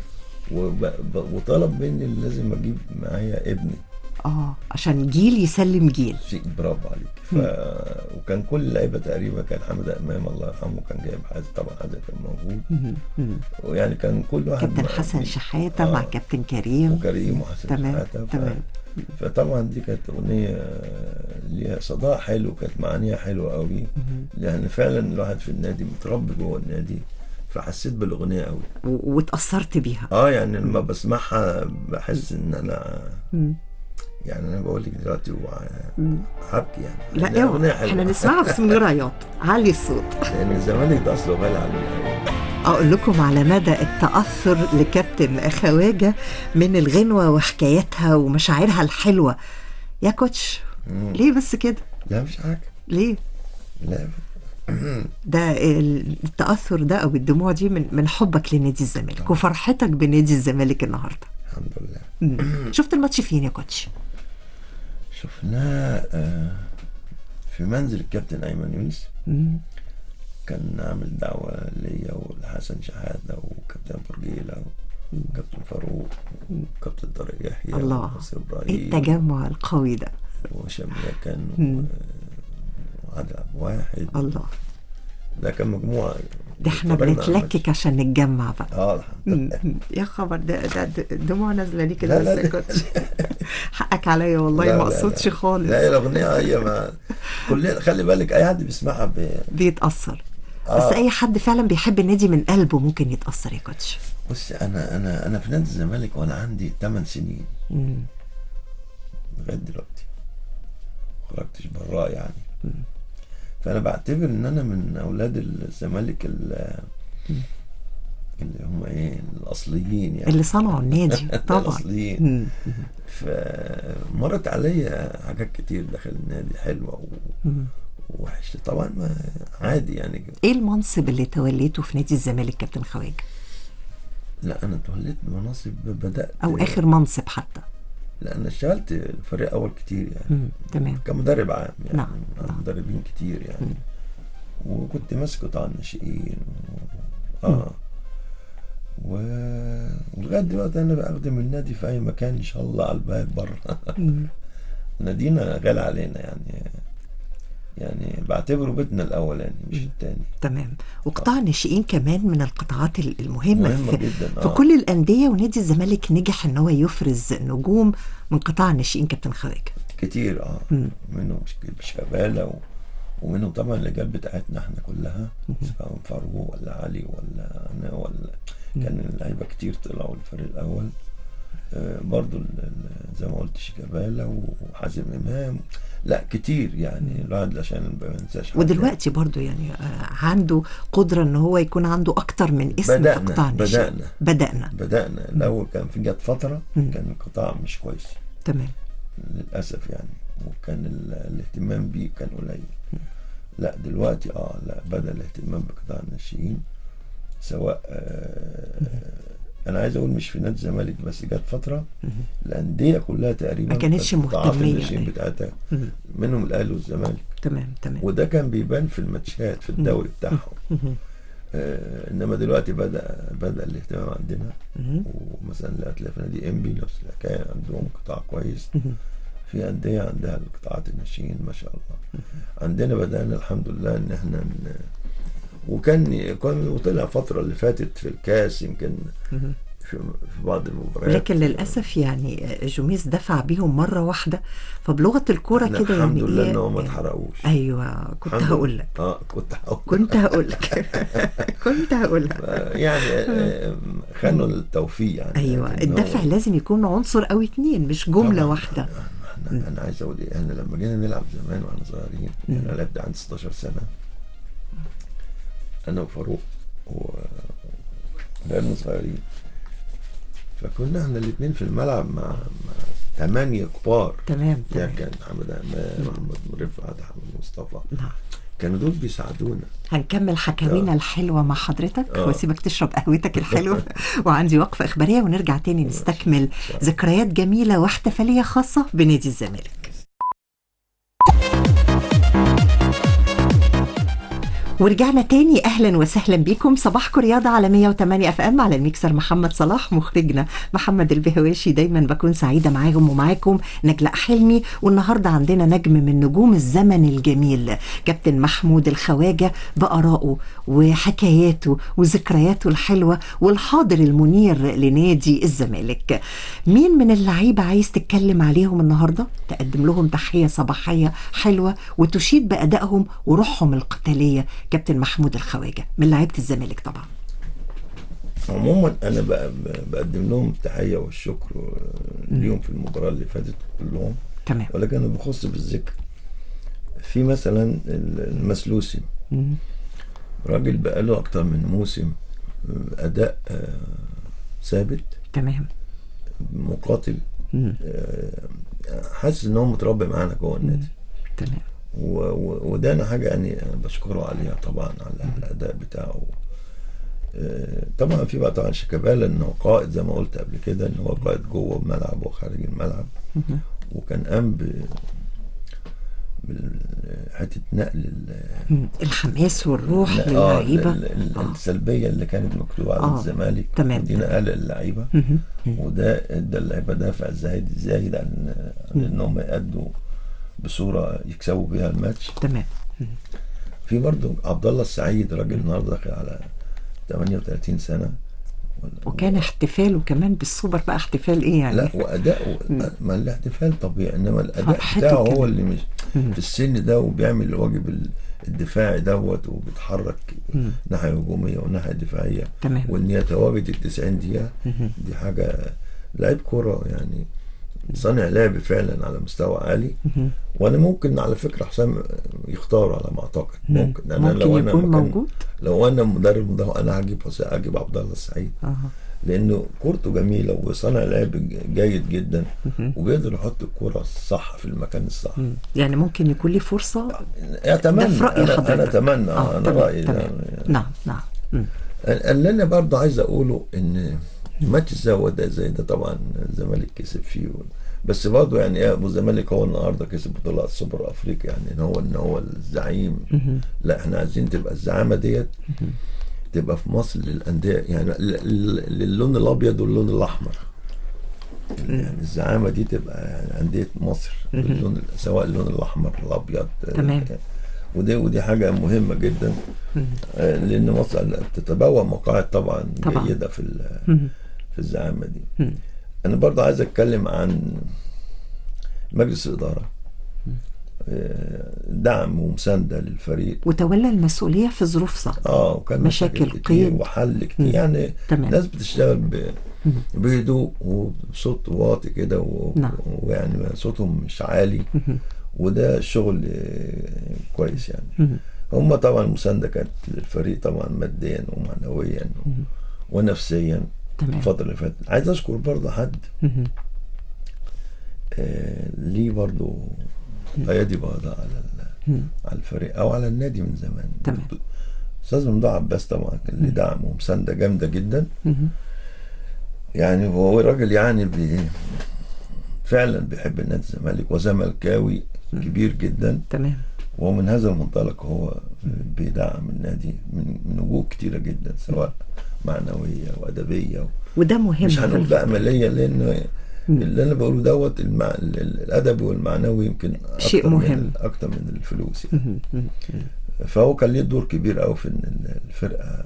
وب- ب- وطلب مني إن لازم اجيب معايا ابني اه عشان جيل يسلم جيل في برافو عليك ف... وكان كل اللعيبه تقريبا كان حمد امام الله يرحمه كان جايب حازم طبعا حازم كان موجود مم. مم. ويعني كان كل واحد كابتن مع- حسن شحاتة مع آه. كابتن كريم وكريم وحسن تمام، شحاتة ف... تمام. فطبعا دي كانت اغنيه ليها صداع حلو كانت معانيها حلوه قوي لان فعلا الواحد في النادي متربي جوه النادي فحسيت بالاغنيه قوي و... واتأثرت بيها اه يعني لما بسمعها بحس ان انا مم. يعني انا بقول لك دلوقتي هبكي يعني لا لأنها اوعى اغنيه حلوه احنا نسمعها بس من غير عياط علي الصوت لان الزمالك ده اصله غالي عليه اقول لكم على مدى التاثر لكابتن خواجه من الغنوه وحكاياتها ومشاعرها الحلوه يا كوتش ليه بس كده لا مش حاجه ليه لا ده التاثر ده او الدموع دي من من حبك لنادي الزمالك وفرحتك بنادي الزمالك النهارده الحمد لله مم. شفت الماتش فين يا كوتش شفناه آه، في منزل الكابتن ايمن يونس مم. كان عامل دعوة ليا ولحسن شحاتة وكابتن برجيلة وكابتن فاروق وكابتن طارق يحيى الله وناصر ايه إبراهيم التجمع القوي ده وهشام يكن مم. و- وعادل عبد الواحد الله ده كان مجموعة ده احنا اتفرجنا على بنتلكك عشان نتجمع بقى الماتش. اه الحمد مم. لله مم. يا خبر ده ده ده دموع نازله ليه كده لا، لا، بس يا لا. كوتش حقك عليا والله لا، ما لا، لا. اقصدش خالص لا هي الأغنية هي ما كلنا خلي بالك أي حد بيسمعها ب... بيتاثر بس آه. اي حد فعلا بيحب النادي من قلبه ممكن يتاثر يا كوتش بص أنا أنا أنا في نادي الزمالك وأنا عندي 8 سنين مم. لغايه دلوقتي ما خرجتش براه يعني فانا بعتبر ان انا من اولاد الزمالك ال- اللي هم ايه الاصليين يعني اللي صنعوا النادي طبعا الاصليين مم. فمرت عليا حاجات كتير داخل النادي حلوه و... مم. ووحشه طبعا ما عادي يعني ايه المنصب اللي توليته في نادي الزمالك كابتن خواجه لا انا توليت مناصب بدات او اخر منصب حتى لا انا اشتغلت الفريق اول كتير يعني مم. تمام كمدرب عام يعني نعم، مع نعم. مدربين كتير يعني وكنت ماسك قطاع الناشئين و... اه و... ولغايه دلوقتي انا بخدم النادي في اي مكان ان شاء الله على الباب بره مم. نادينا غالي علينا يعني يعني بعتبره بيتنا الاولاني مش التاني تمام وقطاع الناشئين كمان من القطاعات ال- المهمة مهمة في, جدا في كل الأندية ونادي الزمالك نجح ان هو يفرز نجوم من قطاع الناشئين كابتن خواجه كتير اه مم. منهم ش- شيكابالا و... ومنهم طبعا اللجان بتاعتنا احنا كلها سواء فاروق ولا علي ولا انا ولا كان اللعيبه كتير طلعوا الفريق الاول آه برضو ال- ال- زي ما قلت شيكابالا وحازم امام لا كتير يعني الواحد عشان ما ينساش حد ودلوقتي برضو يعني آه، عنده قدرة ان هو يكون عنده اكتر من اسم في بدأنا- قطاع الناشئين بدأنا. بدأنا بدأنا الأول كان في جت فترة مم. كان القطاع مش كويس تمام للأسف يعني وكان ال- الاهتمام بيه كان قليل لا دلوقتي اه لا بدأ الاهتمام بقطاع الناشئين سواء آه أنا عايز أقول مش في نادي الزمالك بس جت فترة الأندية كلها تقريبا ما كانتش كانت قطاعات مهتمية الناشئين أيوة. بتاعتها مم. منهم الأهلي والزمالك تمام تمام وده كان بيبان في الماتشات في الدوري بتاعهم مهم. آه انما دلوقتي بدا بدا الاهتمام عندنا مهم. ومثلا لا هتلاقي في نادي انبي نفس الحكايه عندهم قطاع كويس مهم. في انديه عندها القطاعات الناشئين ما شاء الله عندنا بدانا الحمد لله ان احنا ن... وكان كان وطلع فتره اللي فاتت في الكاس يمكن مهم. في, في بعض المباريات لكن للاسف يعني آه، جوميز دفع بيهم مره واحده فبلغه الكوره إحنا كده الحمد يعني لله إيه، ان هم ما آه، اتحرقوش ايوه كنت الحمد هقول لله. لك اه كنت هقول كنت هقول لك كنت هقول لك آه، يعني آه، خانوا التوفيق يعني ايوه يعني إن هو- الدفع لازم يكون عنصر او اتنين مش جمله طبعاً. واحده انا انا عايز اقول ايه احنا لما جينا نلعب زمان واحنا صغيرين انا لعبت عندي 16 سنه انا وفاروق و لعبنا صغيرين فكنا احنا الاثنين في الملعب مع مع ثمانية كبار تمام ده تمام كان محمد امام محمد رفعت محمد مصطفى نعم كانوا دول بيساعدونا هنكمل حكاوينا الحلوة مع حضرتك آه. واسيبك تشرب قهوتك الحلوة وعندي وقفة إخبارية ونرجع تاني نستكمل ذكريات جميلة واحتفالية خاصة بنادي الزمالك ورجعنا تاني اهلا وسهلا بيكم صباحكم رياضه على 108 اف ام على الميكسر محمد صلاح مخرجنا محمد البهواشي دايما بكون سعيده معاهم ومعاكم نجلاء حلمي والنهارده عندنا نجم من نجوم الزمن الجميل كابتن محمود الخواجه بارائه وحكاياته وذكرياته الحلوه والحاضر المنير لنادي الزمالك مين من اللعيبه عايز تتكلم عليهم النهارده تقدم لهم تحيه صباحيه حلوه وتشيد بادائهم وروحهم القتاليه كابتن محمود الخواجه من لعيبه الزمالك طبعا عموما انا بق- بقدم لهم التحيه والشكر ليهم في المباراه اللي فاتت كلهم تمام ولكن انا بخص بالذكر في مثلا المسلوسي مم. راجل بقاله اكتر من موسم اداء آه، ثابت تمام مقاتل مم. آه، حاسس ان هو متربي معانا جوه النادي تمام و- و- وده انا حاجه يعني أنا بشكره عليها طبعا على الاداء بتاعه آه، طبعا في بقى طبعا شيكابالا انه قائد زي ما قلت قبل كده ان هو قائد جوه الملعب وخارج الملعب مهم. وكان قام ب بحته نقل ال- مم. الحماس والروح لا، آه، للعيبه ال- ال- آه. السلبيه اللي كانت مكتوبه على آه، الزمالك تمام، دي تمام. نقل اللعيبه مهم. مم. وده ادى اللعيبه دافع زايد زايد عن عن ان هم يأدوا بصوره يكسبوا بيها الماتش تمام في برضو عبد الله السعيد راجل النهارده داخل على 38 سنه ولا- وكان احتفاله كمان بالسوبر بقى احتفال ايه يعني لا واداؤه ما الاحتفال طبيعي انما الاداء فرحته بتاعه كمان. هو اللي مش في السن ده وبيعمل الواجب ال- الدفاعي دوت وبيتحرك مم. ناحيه هجوميه وناحيه دفاعيه تمام. وان يتواجد ال 90 دقيقه مهم. دي حاجه لعيب كوره يعني صانع لعب فعلا على مستوى عالي مهم. وانا ممكن على فكره حسام يختار على ما اعتقد مم. ممكن أنا ممكن لو انا يكون مكان- موجود لو انا مدرب مدرب انا هجيب حسام هجيب عبد الله السعيد اه لانه كورته جميله وصانع لعب جيد جدا وبيقدر يحط الكوره الصح في المكان الصح مم. يعني ممكن يكون لي فرصه اتمنى ده في راي انا, حضرتك أنا اتمنى آه، انا تمام، رايي تمام. ده- نعم نعم مم. اللي انا برضه عايز اقوله ان ماتش الزاويه ده زي ده طبعا الزمالك كسب فيه و- بس برضه يعني ايه ابو الزمالك هو النهارده كسب بطوله السوبر افريقيا يعني ان هو ان هو الزعيم لا احنا عايزين تبقى الزعامه ديت تبقى في مصر للانديه يعني ل- ل- للون الابيض واللون الاحمر يعني الزعامه دي تبقى يعني انديه مصر باللون سواء اللون الاحمر الابيض تمام. ودي ودي حاجه مهمه جدا آه، لان مصر تتبوأ مقاعد طبعا, طبعاً. جيده في ال- مم. في الزعامه دي مم. انا برضه عايز اتكلم عن مجلس الاداره آه، دعم ومسانده للفريق وتولى المسؤوليه في ظروف صعبه اه وكان مشاكل مشاكل كتير قيد. وحل كتير مم. يعني تمام. ناس بتشتغل ب... بهدوء وبصوت واطي كده و... نعم. ويعني صوتهم مش عالي وده شغل آه، كويس يعني هم طبعا المسانده كانت للفريق طبعا ماديا ومعنويا و... ونفسيا تمام. الفتره اللي فاتت عايز اشكر برضه حد مهم. آه ليه برضه ايادي بيضاء على ال... على الفريق او على النادي من زمان تمام. استاذ ممدوح عباس طبعا كان ليه دعم ومسانده جامده جدا مهم. يعني هو راجل يعني بي فعلا بيحب النادي الزمالك وزملكاوي كبير جدا تمام ومن هذا المنطلق هو بيدعم النادي من من وجوه كتيره جدا سواء معنويه وادبيه وده مهم مش في هنقول الف- بقى ماليه لان اللي انا بقوله دوت المع... ال- ال- الادبي والمعنوي يمكن أكتر شيء مهم. من اكتر من الفلوس يعني. مهم. مهم. فهو كان ليه دور كبير قوي في ان ال- الفرقه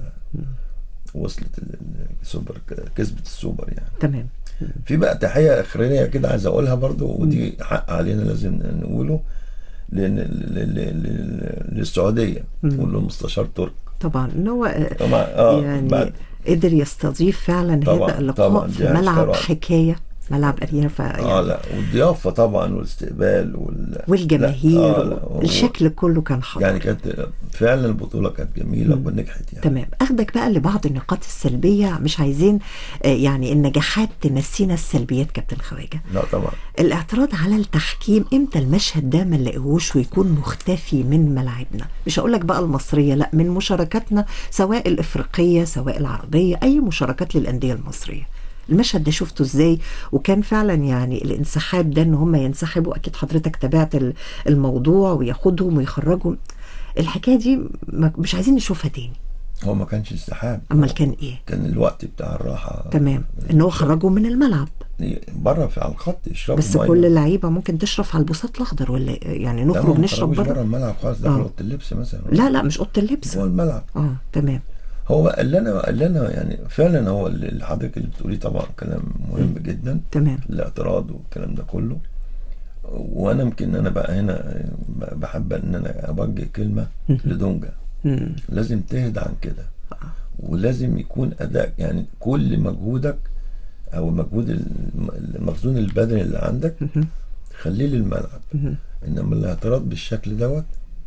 وصلت ال- ال- السوبر كسبت السوبر يعني تمام في بقى تحيه اخرانيه كده عايز اقولها برضو ودي حق علينا لازم نقوله لان ل- ل- ل- للسعوديه وللمستشار ترك طبعا ان هو آه، طبعا اه يعني بعد قدر يستضيف فعلا طبعاً، هذا اللقاء طبعاً، في دي ملعب احترام. حكايه ملعب ارينا ف اه لا والضيافه طبعا والاستقبال وال... والجماهير لا، آه، لا، و- الشكل كله كان حاضر يعني كانت فعلا البطوله كانت جميله ونجحت يعني تمام اخدك بقى لبعض النقاط السلبيه مش عايزين آه، يعني النجاحات تنسينا السلبيات كابتن خواجه لا طبعا الاعتراض على التحكيم امتى المشهد ده ما نلاقيهوش ويكون مختفي من ملاعبنا مش هقول لك بقى المصريه لا من مشاركاتنا سواء الافريقيه سواء العربيه اي مشاركات للانديه المصريه المشهد ده شفته ازاي وكان فعلا يعني الانسحاب ده ان هم ينسحبوا اكيد حضرتك تابعت ال- الموضوع وياخدهم ويخرجهم الحكايه دي ما- مش عايزين نشوفها تاني هو ما كانش انسحاب امال كان ايه كان الوقت بتاع الراحه تمام ان هو خرجهم من الملعب بره في على الخط يشربوا بس مية. كل اللعيبه ممكن تشرف على البساط الاخضر ولا إيه؟ يعني لا، ما نخرج هم نشرب خرجوش بره بره الملعب خالص دخلوا آه. اوضه اللبس مثلا لا لا مش اوضه اللبس هو الملعب اه تمام هو اللي انا اللي انا يعني فعلا هو اللي حضرتك اللي بتقوليه طبعا كلام مهم جدا تمام الاعتراض والكلام ده كله وانا يمكن انا بقى هنا بحب ان انا اوجه كلمه لدونجا مم. لازم تهدى عن كده ولازم يكون اداء يعني كل مجهودك او مجهود الم- المخزون البدني اللي عندك خليه للملعب انما الاعتراض بالشكل دوت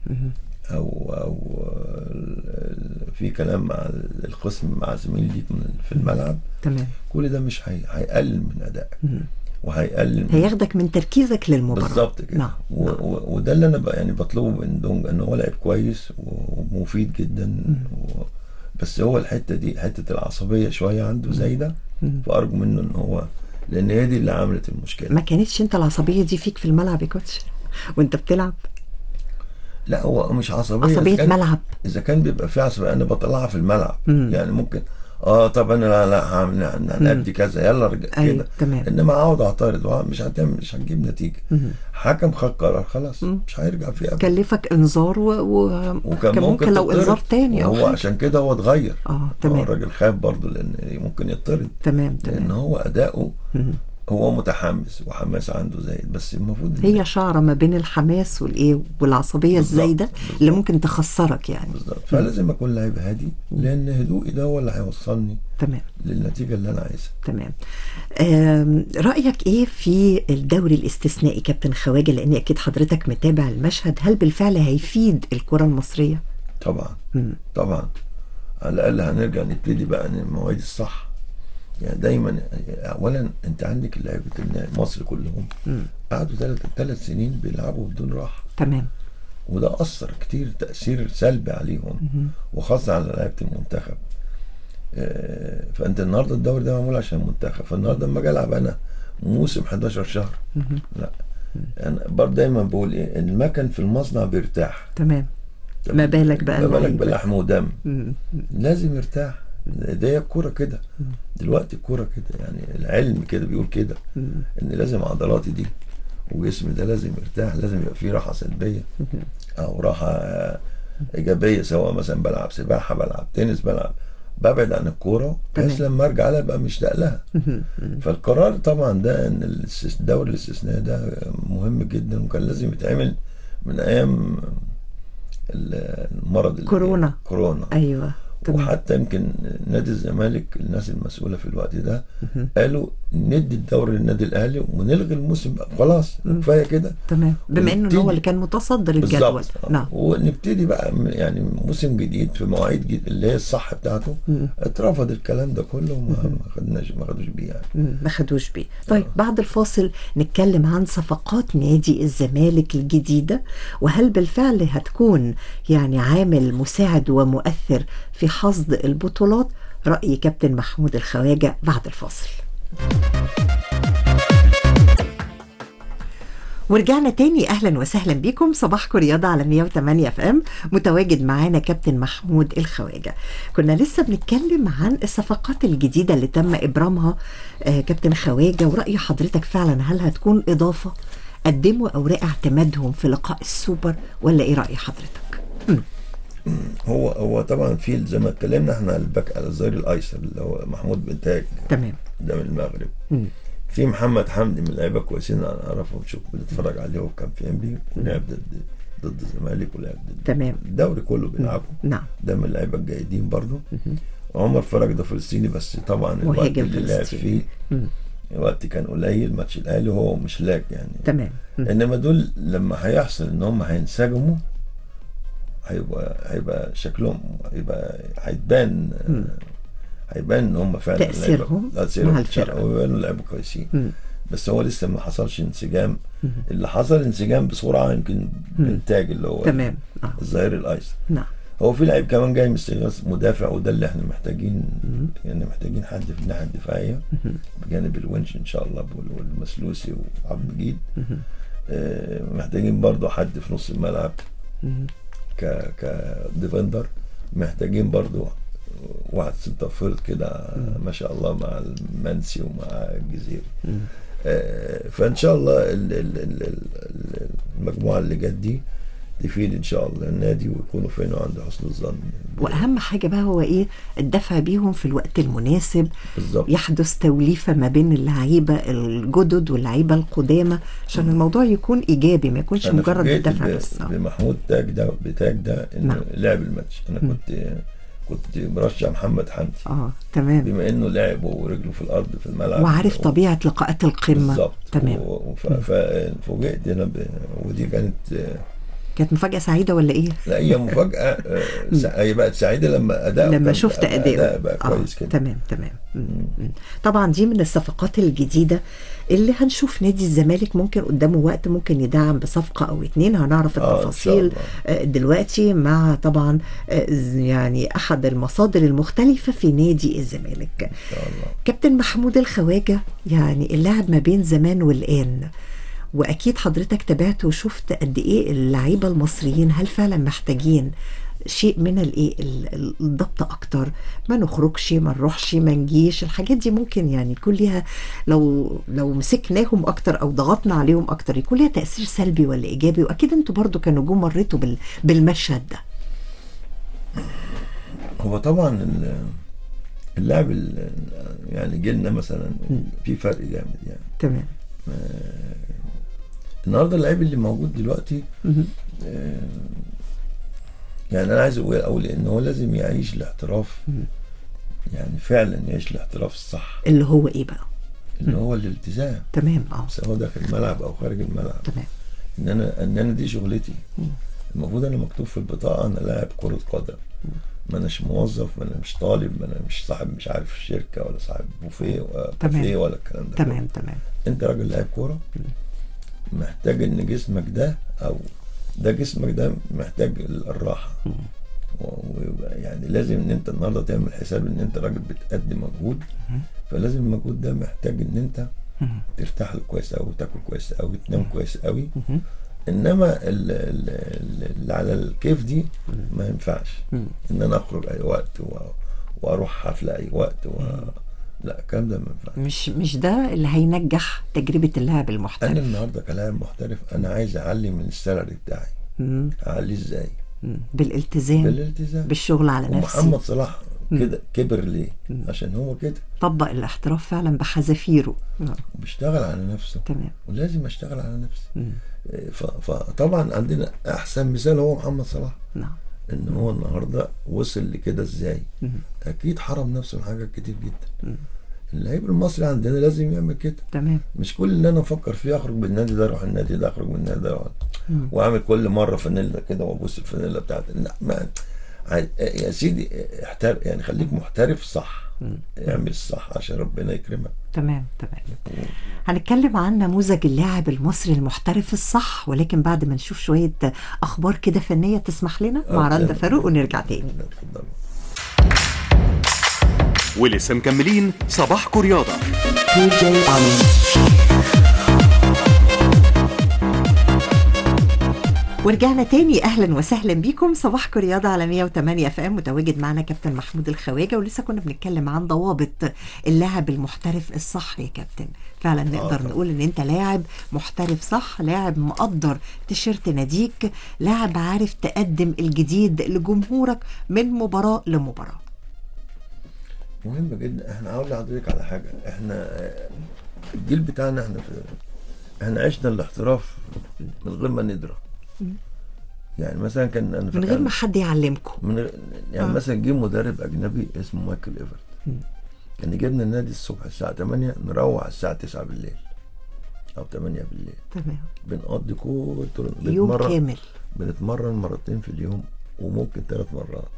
او او ال- في كلام مع الخصم مع زميل ليك من- في الملعب تمام كل ده مش هي- هيقلل من ادائك وهيقلل من هياخدك من تركيزك للمباراه بالظبط كده نعم و- و- وده اللي انا بقى يعني بطلبه من دونج ان هو لاعب كويس ومفيد جدا و... بس هو الحته دي حته العصبيه شويه عنده زايده فارجو منه ان هو لان هي دي اللي عملت المشكله ما كانتش انت العصبيه دي فيك في الملعب يا كوتش وانت بتلعب لا هو مش عصبيه إذا عصبيه كان- ملعب اذا كان بيبقى في عصبيه انا بطلعها في الملعب يعني ممكن اه طب انا لا لا هعمل- هنأدي كذا يلا رجع أيوة، كده تمام. انما اقعد اعترض وأقعد مش هتعمل مش هتجيب نتيجه حكم خد قرار خلاص مش هيرجع فيه ابدا كلفك انذار و... و... وكان كان ممكن لو تطرد. انذار تاني او هو حاجه عشان كده هو اتغير اه هو تمام الراجل خاف برضه لان ممكن يطرد تمام لان تمام هو اداؤه هو متحمس وحماس عنده زايد بس المفروض إن- هي شعره ما بين الحماس والايه والعصبيه بالظبط، الزايده بالظبط. اللي ممكن تخسرك يعني بالظبط فلازم اكون لعيب هادي لان هدوئي ده هو اللي هيوصلني تمام للنتيجه اللي انا عايزها تمام آم، رأيك ايه في الدوري الاستثنائي كابتن خواجه لان اكيد حضرتك متابع المشهد هل بالفعل هيفيد الكرة المصرية طبعا مم. طبعا على الاقل هنرجع نبتدي بقى من المواعيد الصح يعني دايما اولا انت عندك لعيبه مصر كلهم مم. قعدوا ثلاث ثلاث سنين بيلعبوا بدون راحه تمام وده اثر كتير تاثير سلبي عليهم مهم. وخاصه على لعيبه المنتخب آه، فانت النهارده الدوري ده معمول عشان المنتخب فالنهارده لما اجي العب انا موسم 11 شهر مهم. لا انا برضه دايما بقول ايه المكن في المصنع بيرتاح تمام ما بالك بقى ما بالك اللعيب. بلحم ودم مم. لازم يرتاح ده هي الكوره كده دلوقتي الكوره كده يعني العلم كده بيقول كده مم. ان لازم عضلاتي دي وجسمي ده لازم يرتاح لازم يبقى فيه راحه سلبيه او راحه ايجابيه سواء مثلا بلعب سباحه بلعب تنس بلعب ببعد عن الكوره بحيث تمام. لما ارجع لها ابقى مشتاق لها مهم. مم. فالقرار طبعا ده ان الاستس- الدوري الاستثنائي ده مهم جدا وكان لازم يتعمل من ايام ال- المرض اللي- كورونا. كورونا ايوه تمام وحتى يمكن نادي الزمالك الناس المسؤوله في الوقت ده مهم. قالوا ندي الدوري للنادي الاهلي ونلغي الموسم بقى خلاص مم. كفايه كده تمام بما انه ونبتدي- هو اللي كان متصدر الجدول بالظبط نعم ونبتدي بقى م- يعني موسم جديد في مواعيد جديد اللي هي الصح بتاعته مم. اترفض الكلام ده كله وما ما خدناش ما خدوش بيه يعني مم، ما خدوش بيه طيب بعد الفاصل نتكلم عن صفقات نادي الزمالك الجديدة وهل بالفعل هتكون يعني عامل مساعد ومؤثر في حصد البطولات رأي كابتن محمود الخواجة بعد الفاصل ورجعنا تاني اهلا وسهلا بكم صباحكم رياضه على 108 اف ام متواجد معانا كابتن محمود الخواجه كنا لسه بنتكلم عن الصفقات الجديده اللي تم ابرامها آه كابتن خواجه وراي حضرتك فعلا هل هتكون اضافه قدموا اوراق اعتمادهم في لقاء السوبر ولا ايه راي حضرتك هو هو طبعا في زي ما اتكلمنا احنا على الباك على الظهير الايسر اللي هو محمود بنتاج تمام ده من المغرب مم. في محمد حمدي من اللعيبه كويسين انا اعرفه وشوف بنتفرج عليه هو كان في انبي ولعب ضد ضد الزمالك ولعب ضد تمام الدوري كله بيلعبه نعم ده من اللعيبه الجيدين برضه عمر فرج ده فلسطيني بس طبعا الوقت مهاجم اللي لعب فلسطيني. فيه مم. الوقت كان قليل ماتش الاهلي هو مش لاك يعني تمام مم. انما دول لما هيحصل ان هم هينسجموا هيبقى هيبقى شكلهم هيبقى هيتبان هيبان ان هم فعلا تأثيرهم لعيبة- تأثيرهم مع إن شاء الله، الفرقة. ويبانوا لعيبه كويسين مم. بس هو لسه ما حصلش انسجام اللي حصل انسجام بسرعه يمكن بنتاج اللي هو تمام آه. الظهير الايسر نعم هو في لعيب كمان جاي من استغاث مدافع وده اللي احنا محتاجين يعني محتاجين حد في الناحيه الدفاعيه بجانب الونش ان شاء الله وال- والمسلوسي وعبد المجيد آه، محتاجين برضو حد في نص الملعب ك كديفندر محتاجين برضو واحد سنتر فيرد كده ما شاء الله مع المنسي ومع الجزيري آه، فان شاء الله ال- ال- ال- ال- المجموعه اللي جت دي تفيد ان شاء الله النادي ويكونوا فين عند حسن الظن واهم حاجه بقى هو ايه الدفع بيهم في الوقت المناسب بالظبط يحدث توليفه ما بين اللعيبه الجدد واللعيبه القدامى عشان الموضوع يكون ايجابي ما يكونش انا مجرد فوجئت الدفع ب- بس آه. بمحمود تاج ده بتاج ده انه نعم. لعب الماتش انا كنت كنت مرشح محمد حمدي اه تمام بما انه لعب ورجله في الارض في الملعب وعارف طبيعه لقاءات القمه بالظبط تمام و- وف- ففوجئت هنا ب... ودي كانت آه، كانت مفاجاه سعيده ولا ايه لا هي مفاجاه آه، سع- هي بقت سعيده لما اداء لما شفت اداء بقى كويس كده تمام تمام مم. مم. طبعا دي من الصفقات الجديده اللي هنشوف نادي الزمالك ممكن قدامه وقت ممكن يدعم بصفقه او اتنين هنعرف آه، إن شاء التفاصيل الله. آه، دلوقتي مع طبعا آه، ز- يعني احد المصادر المختلفه في نادي الزمالك ان شاء الله كابتن محمود الخواجه يعني اللاعب ما بين زمان والان واكيد حضرتك تابعت وشفت قد ايه اللعيبه المصريين هل فعلا محتاجين شيء من الايه ال- ال- الضبط اكتر ما نخرجش ما نروحش ما نجيش الحاجات دي ممكن يعني يكون ليها لو لو مسكناهم اكتر او ضغطنا عليهم اكتر يكون ليها تاثير سلبي ولا ايجابي واكيد انتوا برضو كنجوم مريتوا بال بالمشهد ده هو طبعا ال- اللاعب ال- يعني جيلنا مثلا في فرق جامد يعني تمام النهارده اللعيب اللي موجود دلوقتي مهم. آه، يعني انا عايز اقول اقول ان هو لازم يعيش الاحتراف يعني فعلا يعيش الاحتراف الصح اللي هو ايه بقى اللي هو الالتزام تمام اه سواء ده في الملعب او خارج الملعب تمام ان انا ان انا دي شغلتي المفروض انا مكتوب في البطاقه انا لاعب كره قدم ما اناش موظف ما انا مش طالب ما انا مش صاحب مش عارف شركه ولا صاحب بوفيه ولا تمام. كافيه ولا الكلام ده تمام تمام انت راجل لاعب كوره محتاج ان جسمك ده او ده جسمك ده محتاج الراحه و- ويبقى يعني لازم ان انت النهارده تعمل حساب ان انت راجل بتقدم مجهود فلازم المجهود ده محتاج ان انت ترتاح له كويس قوي وتاكل كويس قوي تنام كويس قوي انما ال- ال- ال- اللي على الكيف دي ما ينفعش ان انا اخرج اي وقت و- واروح حفله اي وقت و... لا الكلام ده ما ينفعش مش مش ده اللي هينجح تجربة اللاعب انا المحترف النهارده كلاعب محترف انا عايز اعلي من السالري بتاعي مم. اعليه ازاي مم. بالالتزام بالالتزام بالشغل على نفسي ومحمد صلاح كده كبر ليه عشان هو كده طبق الاحتراف فعلا بحذافيره آه، بيشتغل على نفسه تمام ولازم اشتغل على نفسي مم. ف- فطبعا عندنا احسن مثال هو محمد صلاح نعم ان هو النهارده وصل لكده ازاي اكيد حرم نفسه من حاجات كتير جدا اللعيب المصري عندنا لازم يعمل كده تمام مش كل اللي انا افكر فيه اخرج من النادي ده اروح النادي ده اخرج من النادي ده أروح. واعمل كل مره فانيلا كده وابوس الفانيلا بتاعتي لا ما عاي- يا سيدي احتر يعني خليك محترف صح اعمل الصح عشان ربنا يكرمك تمام تمام هنتكلم عن نموذج اللاعب المصري المحترف الصح ولكن بعد ما نشوف شوية أخبار كده فنية تسمح لنا مع آه، رندا تمام. فاروق ونرجع تاني لا، اتفضلوا ولسه مكملين صباحكم رياضة ورجعنا تاني اهلا وسهلا بيكم صباحكم رياضه على 108 اف ام متواجد معنا كابتن محمود الخواجه ولسه كنا بنتكلم عن ضوابط اللاعب المحترف الصح يا كابتن فعلا نقدر طبعا. نقول ان انت لاعب محترف صح لاعب مقدر تيشيرت ناديك لاعب عارف تقدم الجديد لجمهورك من مباراه لمباراه مهم جدا احنا هقول لحضرتك على حاجه احنا آه، الجيل بتاعنا احنا في احنا عشنا الاحتراف من غير ما ندرى يعني مثلا كان انا من فاكر- غير ما حد يعلمكم من غير يعني آه. مثلا جه مدرب اجنبي اسمه مايكل ايفرت كان يجيبنا النادي الصبح الساعه 8 نروح الساعه 9 بالليل او 8 بالليل تمام بنقضي كل طول يوم بنتمرن- كامل بنتمرن مرتين في اليوم وممكن ثلاث مرات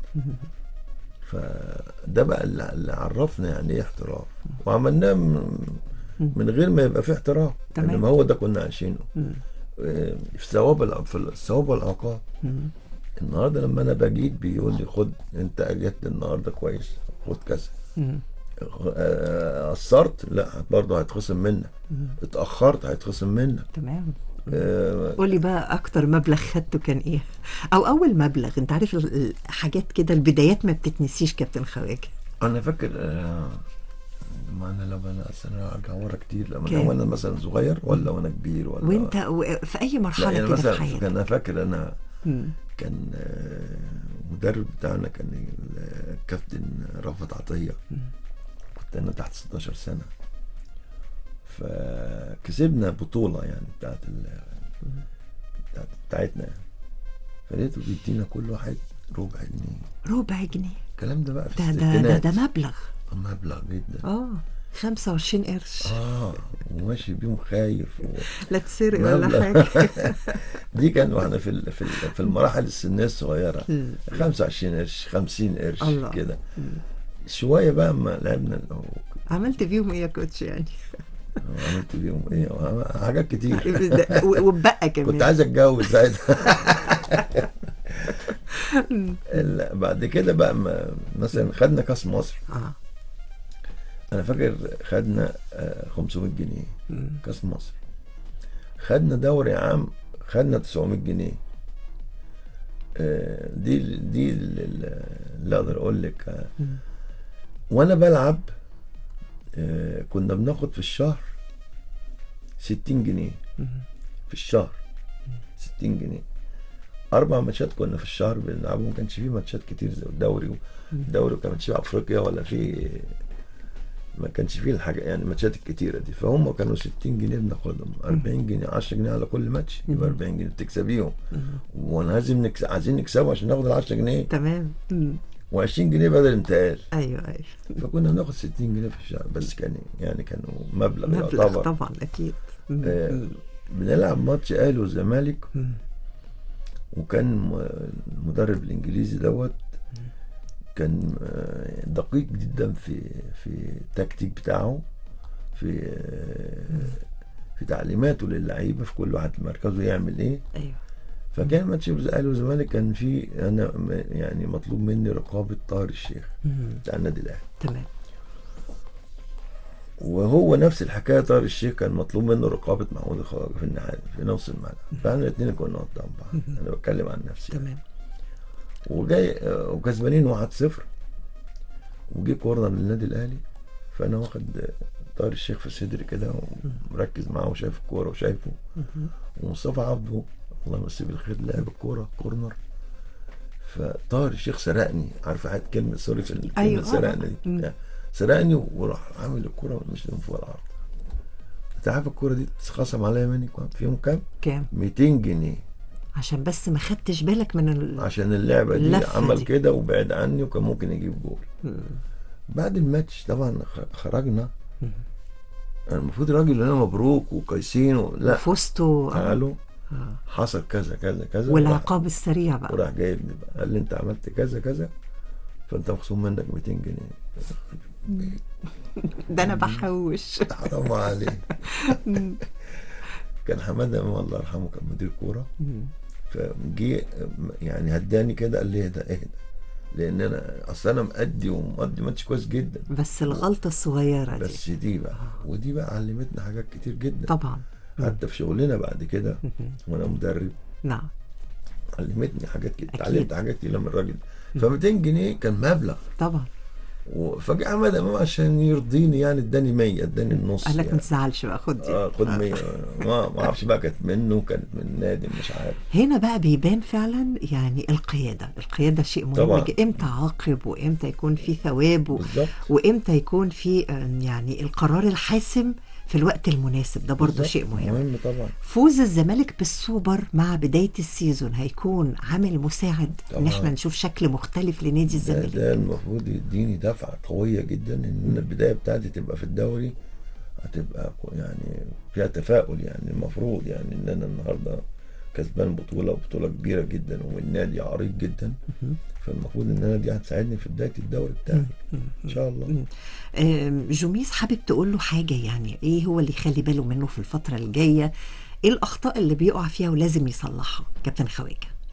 فده بقى اللي اللي عرفنا يعني ايه احتراف وعملناه من, من غير ما يبقى فيه احتراف تمام. انما هو ده كنا عايشينه مم. آه، في ثواب الع- في الثواب والعقاب مم. النهارده لما انا بجيت بيقول لي خد انت اجدت النهارده كويس خد كذا مم. آه، قصرت لا برضه هيتخصم منك اتاخرت هيتخصم منك تمام آه، قولي بقى اكتر مبلغ خدته كان ايه او اول مبلغ انت عارف ال- الحاجات كده البدايات ما بتتنسيش كابتن خواجه انا فاكر آه، ما انا لما انا أصل انا ارجع ورا كتير لما كام؟ انا وانا مثلا صغير ولا وانا كبير ولا وانت و- في اي لا مرحله يعني كده في مثلا حياتك كان انا فاكر انا مم. كان آه، مدرب بتاعنا كان ال- الكابتن رافت عطيه كنت انا تحت 16 سنه فكسبنا بطوله يعني بتاعت ال بتاعت بتاعتنا يعني فلقيته بيدينا كل واحد ربع جنيه ربع جنيه الكلام ده بقى في ده ده ده, الستينات ده مبلغ مبلغ جدا اه 25 قرش اه وماشي بيهم خايف و... لا تسرق ولا مبلغ. حاجه دي كان واحنا في ال- في ال- في المراحل السنيه الصغيره مم. 25 قرش 50 قرش الله. كده شويه بقى ما لعبنا ال- عملت بيهم ايه يا كوتش يعني عملت بيهم ايه حاجات كتير و- واتبقى كمان كنت عايز اتجوز ساعتها ال- بعد كده بقى ما مثلا خدنا كاس مصر اه انا فاكر خدنا آه، 500 جنيه كاس مصر خدنا دوري عام خدنا 900 جنيه آه، دي دي ال- اللي اقدر اقول لك آه، وانا بلعب آه، كنا بناخد في الشهر 60 جنيه في الشهر 60 جنيه اربع ماتشات كنا في الشهر بنلعبهم ما كانش فيه ماتشات كتير زي الدوري الدوري ما كانش فيه افريقيا ولا فيه ما كانش فيه الحاجه يعني الماتشات الكتيره دي فهم كانوا 60 جنيه بناخدهم 40 جنيه 10 جنيه على كل ماتش يبقى 40 جنيه بتكسبيهم وانا عايزين نكسب عايزين نكسبه عشان ناخد ال 10 جنيه تمام مم. و20 جنيه بدل انتقال ايوه ايوه فكنا بناخد 60 جنيه في الشهر بس كان يعني كانوا مبلغ, مبلغ يعتبر طبعا اكيد مم. آه، مم. بنلعب ماتش اهلي والزمالك مم. وكان م- المدرب الانجليزي دوت كان آه، دقيق جدا في في التكتيك بتاعه في آه، في تعليماته للعيبه في كل واحد في مركزه يعمل ايه ايوه فكان ماتش الاهلي والزمالك كان في انا م- يعني مطلوب مني رقابه طاهر الشيخ مم. بتاع النادي الاهلي تمام وهو نفس الحكايه طاهر الشيخ كان مطلوب منه رقابه محمود الخواجه في النهايه في نص الملعب فاحنا الاثنين كنا قدام بعض انا بتكلم عن نفسي تمام وجاي آه، وكسبانين 1-0 وجي كورنر للنادي الاهلي فانا واخد آه، طاهر الشيخ في صدري كده ومركز معاه وشايف الكوره وشايفه ومصطفى عبده الله يمسيه بالخير لعب الكوره كورنر فطاهر الشيخ سرقني عارف حد كلمه سوري في الكلمه أيوة. سرقني مم. دي سرقني وراح عامل الكوره مش من فوق العرض انت عارف الكوره دي اتخصم عليا مني كام فيهم كام؟ كام 200 جنيه عشان بس ما خدتش بالك من ال... عشان اللعبه دي اللفة عمل دي. كده وبعد عني وكان ممكن يجيب جول مم. بعد الماتش طبعا خ- خرجنا أنا المفروض الراجل اللي انا مبروك وكويسين و... لا فزتوا آه. تعالوا آه. حصل كذا كذا كذا والعقاب السريع وراح, بقى وراح جايبني بقى قال لي انت عملت كذا كذا فانت مخصوم منك 200 جنيه ده انا بحوش حرام عليك كان حماده امام الله يرحمه كان مدير كوره مم. فجي يعني هداني كده قال لي اهدى اهدى لان انا اصل انا مأدي ومأدي ماتش كويس جدا بس الغلطة الصغيرة دي بس دي بقى ودي بقى علمتنا حاجات كتير جدا طبعا حتى في شغلنا بعد كده وانا مدرب نعم علمتني حاجات كتير أكيد. اتعلمت حاجات كتير من الراجل ف 200 جنيه كان مبلغ طبعا و- فجاء عماد امام عشان يرضيني يعني اداني 100 اداني النص قال لك ما يعني. تزعلش بقى خد دي اه خد 100 ما ما اعرفش بقى كانت منه كانت من النادي مش عارف هنا بقى بيبان فعلا يعني القيادة القيادة شيء مهم طبعاً. جدا. امتى عاقب وامتى يكون في ثواب و... بالظبط وامتى يكون في آه، يعني القرار الحاسم في الوقت المناسب ده برضو بالظبط. شيء مهم مهم طبعا فوز الزمالك بالسوبر مع بداية السيزون هيكون عامل مساعد ان طبعاً. احنا نشوف شكل مختلف لنادي ده, الزمالك ده المفروض يديني دفعه قويه جدا ان أنا البدايه بتاعتي تبقى في الدوري هتبقى كو- يعني فيها تفاؤل يعني المفروض يعني ان انا النهارده كسبان بطوله وبطوله كبيره جدا ومن نادي عريق جدا فالمفروض ان انا دي هتساعدني في بدايه الدوري بتاعي ان شاء الله آم، جوميس حابب تقول له حاجة يعني ايه هو اللي يخلي باله منه في الفترة الجاية ايه الاخطاء اللي بيقع فيها ولازم يصلحها كابتن خواجه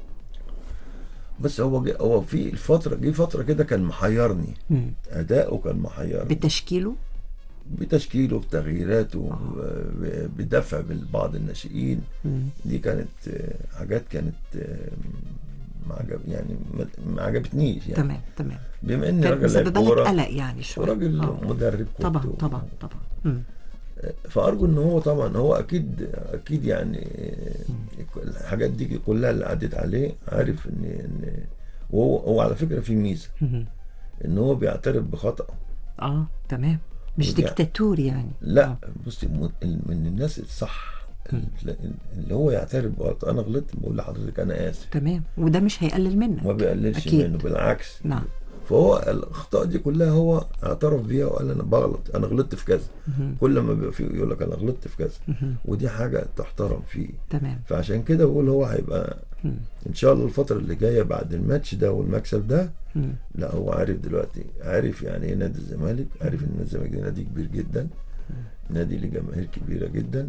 بس هو جه هو في الفتره جه فتره كده كان محيرني مم. اداؤه كان محيرني بتشكيله بتشكيله بتغييراته ب- بدفع بعض الناشئين مم. دي كانت آه، حاجات كانت آه، ما عجب يعني ما- ما عجبتنيش يعني تمام تمام بما اني كان راجل لعيب مسببه لك كوره قلق يعني شويه وراجل آه. مدرب كورة طبعا و- طبعا طبعا مم. فارجو ان هو طبعا هو اكيد اكيد يعني آه، الحاجات دي كلها اللي عدت عليه عارف ان ان وهو هو على فكره في ميزه مم. ان هو بيعترف بخطأه اه تمام مش ودي- ديكتاتور يعني لا آه. بصي م- ال- من الناس الصح ال- اللي هو يعترف بغلطه انا غلطت بقول لحضرتك انا اسف تمام وده مش هيقلل منك ما بيقللش أكيد. منه بالعكس نعم فهو الاخطاء دي كلها هو اعترف بيها وقال انا بغلط انا غلطت في كذا كل ما بيبقى فيه يقول لك انا غلطت في كذا ودي حاجه تحترم فيه تمام فعشان كده بقول هو هيبقى مم. ان شاء الله الفتره اللي جايه بعد الماتش ده والمكسب ده مم. لا هو عارف دلوقتي عارف يعني ايه نادي الزمالك عارف ان نادي الزمالك ده نادي كبير جدا نادي ليه جماهير كبيره جدا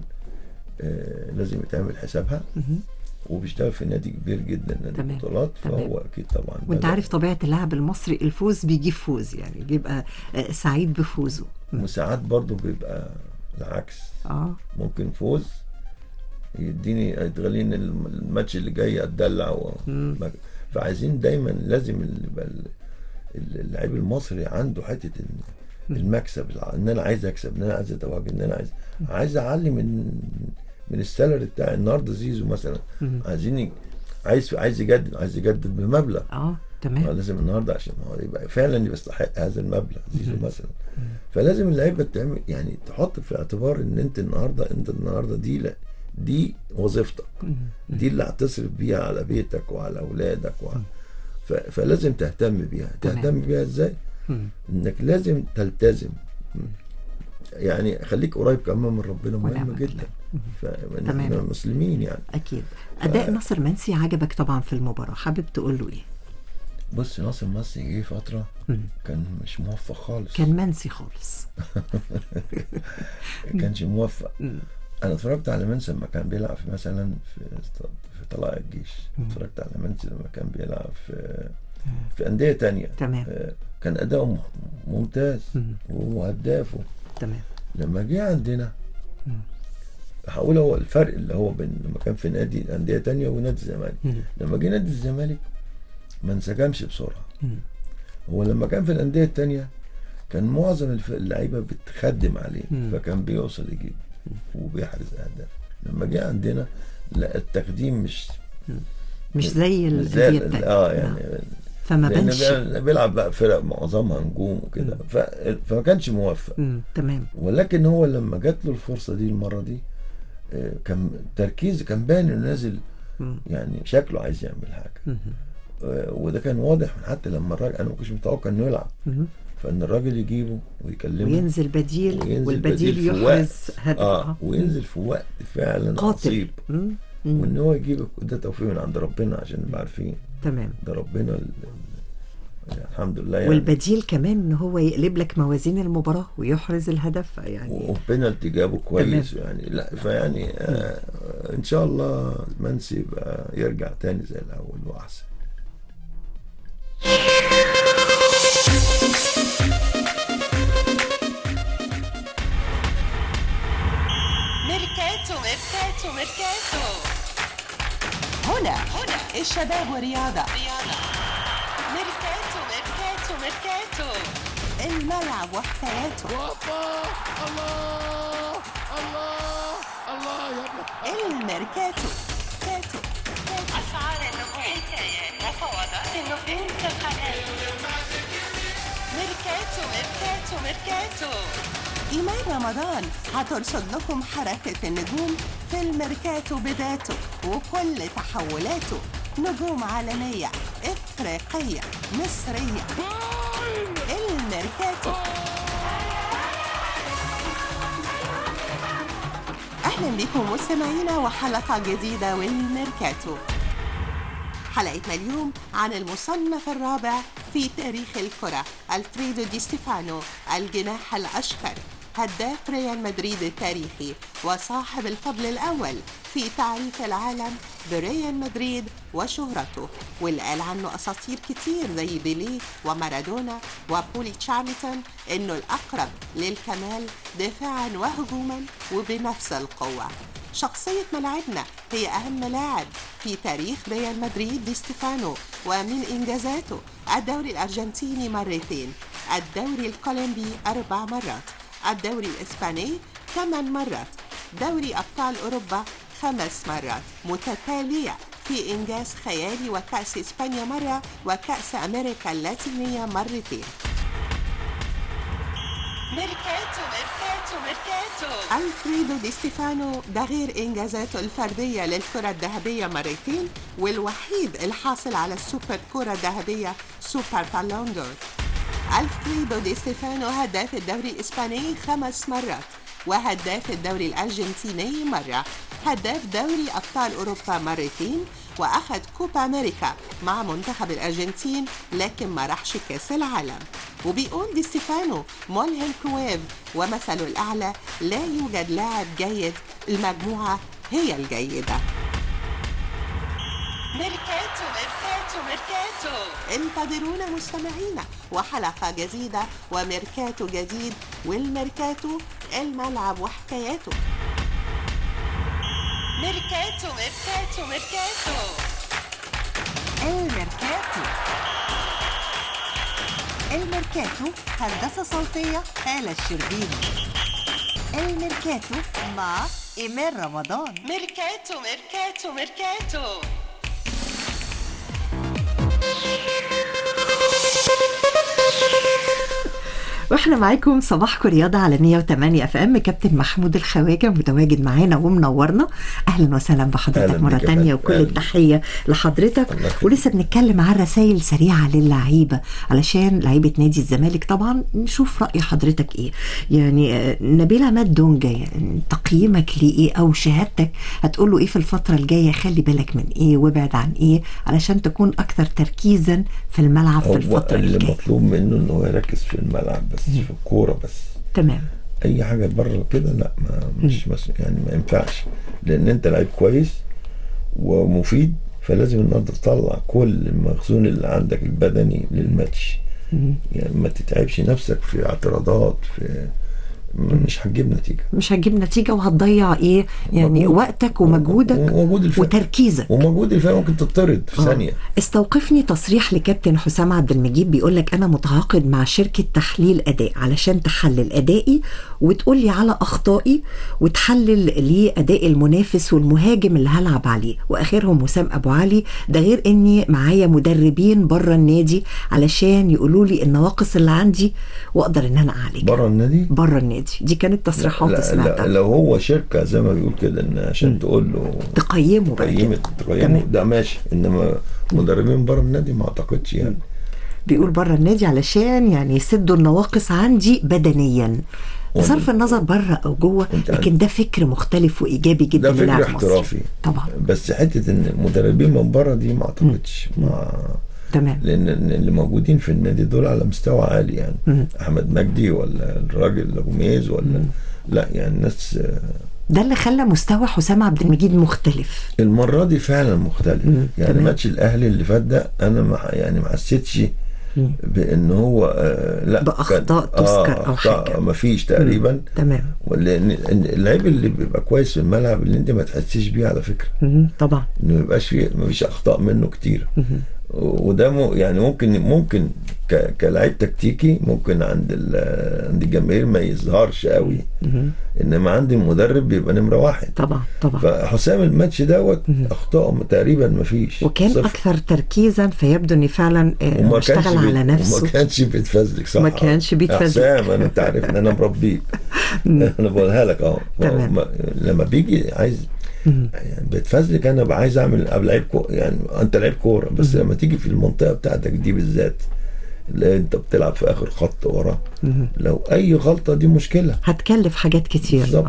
آه لازم يتعمل حسابها مهم. وبيشتغل في نادي كبير جدا نادي تمام. بطولات تمام. فهو اكيد طبعا وانت بدأ- عارف طبيعه اللاعب المصري الفوز بيجيب فوز يعني بيبقى آه، سعيد بفوزه مم. وساعات برضه بيبقى العكس اه ممكن فوز يديني يتغليني الماتش اللي جاي اتدلع و... مم. فعايزين دايما لازم ال- يبقى ال- ال- اللعيب المصري عنده حته ال- المكسب ان انا عايز اكسب ان انا عايز اتواجد ان انا عايز عايز اعلي من من السالري بتاعي النهارده زيزو مثلا مم. عايزين ي- عايز عايز يجدد عايز يجدد بمبلغ اه آه، تمام لازم النهارده عشان هو يبقى فعلا يستحق هذا المبلغ زيزو مثلا فلازم اللعيبه تعمل يعني تحط في اعتبار ان انت النهارده انت النهارده دي لا دي وظيفتك دي اللي هتصرف بيها على بيتك وعلى اولادك وعلى ف... فلازم تهتم بيها تمام. تهتم بيها ازاي مم. انك لازم تلتزم يعني خليك قريب كمان من ربنا مهم ونعم جدا تمام. احنا مسلمين يعني اكيد اداء ناصر منسي عجبك طبعا في المباراه حابب تقول له ايه بص ناصر مصري جه فتره مم. كان مش موفق خالص كان منسي خالص ما كانش موفق مم. انا اتفرجت على منسي لما كان بيلعب في مثلا في في طلائع الجيش اتفرجت على منسي لما كان بيلعب في في انديه تانية تمام. آه، كان اداؤه م- ممتاز مم. وهدافه تمام لما جه عندنا مم. هقول هو الفرق اللي هو بين لما كان في نادي انديه تانية ونادي الزمالك مم. لما جه نادي الزمالك ما انسجمش بسرعه مم. هو لما كان في الانديه التانية كان معظم الف- اللعيبه بتخدم عليه مم. فكان بيوصل يجيب وبيحرز اهداف لما جه عندنا لا التقديم مش مش زي مش زي الانديه ال- التانية اه نعم. يعني فما لان بانش بي- بيلعب بقى فرق معظمها نجوم وكده ف- فما كانش موفق مم. تمام ولكن هو لما جات له الفرصه دي المره دي آه، كان تركيز كان باين انه نازل مم. يعني شكله عايز يعمل حاجه مم. آه، وده كان واضح حتى لما الراجل انا ما كنتش متوقع انه يلعب مم. فان الراجل يجيبه ويكلمه وينزل بديل وينزل والبديل بديل في يحرز وقت. هدف اه وينزل في وقت فعلا قاتل عصيب مم. مم. وان هو يجيبك ده توفيق من عند ربنا عشان نبقى عارفين تمام ده ربنا ال... يعني الحمد لله يعني والبديل كمان ان هو يقلب لك موازين المباراه ويحرز الهدف يعني وبينالتي جابه كويس يعني لا فيعني آه ان شاء الله منسي يبقى يرجع تاني زي الاول واحسن ميركاتو ميركاتو ميركاتو هنا هنا الشباب والرياضة رياضة ميركاتو ميركاتو ميركاتو الملعب وحكاياته الميركاتو كاتو أسعار النجوم حكايات مفاوضات النجوم في القناة ميركاتو ميركاتو ميركاتو إيمان رمضان هترصد لكم حركة النجوم في الميركاتو بذاته وكل تحولاته نجوم عالمية إفريقية مصرية الميركاتو أهلا بكم مستمعينا وحلقة جديدة والميركاتو حلقتنا اليوم عن المصنف الرابع في تاريخ الكرة الفريدو دي ستيفانو الجناح الأشقر هداف ريال مدريد التاريخي وصاحب الفضل الأول في تعريف العالم بريال مدريد وشهرته واللي قال عنه أساطير كتير زي بيليه ومارادونا وبولي تشارلتون إنه الأقرب للكمال دفاعا وهجوما وبنفس القوة شخصية ملاعبنا هي أهم لاعب في تاريخ ريال مدريد دي ستيفانو ومن إنجازاته الدوري الأرجنتيني مرتين الدوري الكولومبي أربع مرات الدوري الإسباني ثمان مرات دوري أبطال أوروبا خمس مرات متتالية في إنجاز خيالي وكأس إسبانيا مرة وكأس أمريكا اللاتينية مرتين ميركاتو ميركاتو ميركاتو الفريدو دي ستيفانو ده غير انجازاته الفرديه للكره الذهبيه مرتين والوحيد الحاصل على السوبر كره ذهبيه سوبر بالون دور الفريدو دي ستيفانو هداف الدوري الاسباني خمس مرات وهداف الدوري الارجنتيني مره هداف دوري ابطال اوروبا مرتين واخذ كوبا امريكا مع منتخب الارجنتين لكن ما راحش كاس العالم وبيقول دي ستيفانو ملهم كرويف ومثله الاعلى لا يوجد لاعب جيد المجموعه هي الجيده ميركاتو ميركاتو ميركاتو انتظرونا مستمعينا وحلقة جديدة وميركاتو جديد والميركاتو الملعب وحكاياته ميركاتو ميركاتو ميركاتو الميركاتو الميركاتو هندسة صوتية هالة الشربيني الميركاتو مع إيمان رمضان ميركاتو ميركاتو ميركاتو واحنا معاكم صباحكم رياضة على 108 اف ام كابتن محمود الخواجة متواجد معانا ومنورنا اهلا وسهلا بحضرتك أهلاً مرة بك يا تانية فندم. وكل أهلاً. التحية لحضرتك الله يخليك. ولسه بنتكلم عن رسائل سريعة للعيبة علشان لعيبة نادي الزمالك طبعا نشوف رأي حضرتك ايه يعني آه، نبيل عماد دونجا يعني تقييمك ليه ايه او شهادتك هتقول له ايه في الفترة الجاية خلي بالك من ايه وابعد عن ايه علشان تكون اكثر تركيزا في الملعب في هو الفترة اللي الجاية مطلوب منه ان هو يركز في الملعب بس في الكوره بس تمام اي حاجه بره كده لا ما مش مس... يعني ما ينفعش لان انت لعيب كويس ومفيد فلازم النهارده تطلع كل المخزون اللي عندك البدني للماتش يعني ما تتعبش نفسك في اعتراضات في مش هتجيب نتيجه مش هتجيب نتيجة وهتضيع ايه يعني مجهود. وقتك ومجهودك ومجهود الفرق وتركيزك ومجهود الفرق ممكن تطرد في آه. ثانيه استوقفني تصريح لكابتن حسام عبد المجيد بيقول لك انا متعاقد مع شركه تحليل اداء علشان تحلل ادائي وتقول لي على اخطائي وتحلل لي اداء المنافس والمهاجم اللي هلعب عليه واخرهم وسام ابو علي ده غير اني معايا مدربين بره النادي علشان يقولوا لي النواقص اللي عندي واقدر ان انا اعالجها بره النادي بره النادي دي كانت تصريحات لا, لا سمعتها لو هو شركه زي ما بيقول كده ان عشان تقول له تقيمه بقى تقييم كده. تقييمه تمام. ده ماشي انما مدربين بره النادي ما اعتقدش يعني بيقول بره النادي علشان يعني يسدوا النواقص عندي بدنيا بصرف النظر بره او جوه أنت لكن ده فكر مختلف وايجابي جدا ده فكر للاعب المصري. احترافي طبعا بس حته ان المدربين من بره دي ما اعتقدش ما تمام لان إن اللي موجودين في النادي دول على مستوى عالي يعني مم. احمد مجدي ولا الراجل جوميز ولا لا يعني الناس آه، ده اللي خلى مستوى حسام عبد المجيد مختلف المره دي فعلا مختلف مم. يعني تمام. ماتش الاهلي اللي فات ده انا ما يعني ما حسيتش مم. بان هو آه لا بأخطاء كان- تذكر أو أخطاء حاجة. ما فيش تقريبا تمام لان إن اللعيب اللي بيبقى كويس في الملعب اللي انت ما تحسيش بيه على فكره مم. طبعا انه ما يبقاش فيه ما فيش اخطاء منه كتير وده مو يعني ممكن ممكن ك- كلاعب تكتيكي ممكن عند ال- عند الجماهير ما يظهرش قوي انما عند المدرب بيبقى نمره واحد طبعا طبعا فحسام الماتش دوت اخطاء تقريبا ما فيش وكان صفر. اكثر تركيزا فيبدو ان فعلا آه، وما اشتغل كانش على بيت- نفسه وما كانش بيتفزلك صح ما كانش بيتفزلك. حسام انا انت عارف ان انا مربيك انا بقولها لك اهو تمام. ما- لما بيجي عايز يعني بيتفزلك انا بقى عايز اعمل ابقى لعيب كو يعني انت لعيب كوره بس لما تيجي في المنطقه بتاعتك دي بالذات اللي انت بتلعب في اخر خط ورا لو اي غلطه دي مشكله هتكلف حاجات كتير بالظبط آه.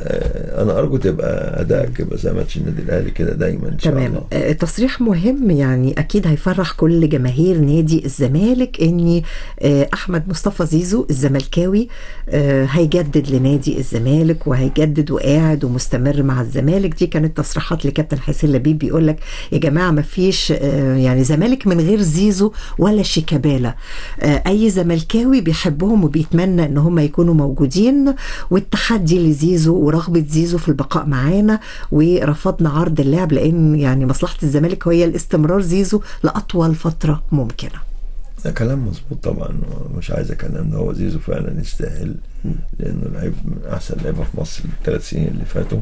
فانا ارجو تبقى ادائك يبقى زي ماتش النادي الاهلي كده دايما ان شاء تمام الله آه، تصريح مهم يعني اكيد هيفرح كل جماهير نادي الزمالك ان آه، احمد مصطفى زيزو الزملكاوي آه، هيجدد لنادي الزمالك وهيجدد وقاعد ومستمر مع الزمالك دي كانت تصريحات لكابتن حسين لبيب بيقول لك يا جماعه ما فيش آه، يعني زمالك من غير زيزو ولا شيكابالا آه، اي زملكاوي بيحبهم وبيتمنى ان هم يكونوا موجودين والتحدي لزيزو ورغبه زيزو في البقاء معانا ورفضنا عرض اللاعب لان يعني مصلحه الزمالك هي الاستمرار زيزو لاطول فتره ممكنه ده كلام مظبوط طبعا مش عايز كلام ده هو زيزو فعلا يستاهل لانه لعيب من احسن لعيبه في مصر الثلاث سنين اللي فاتوا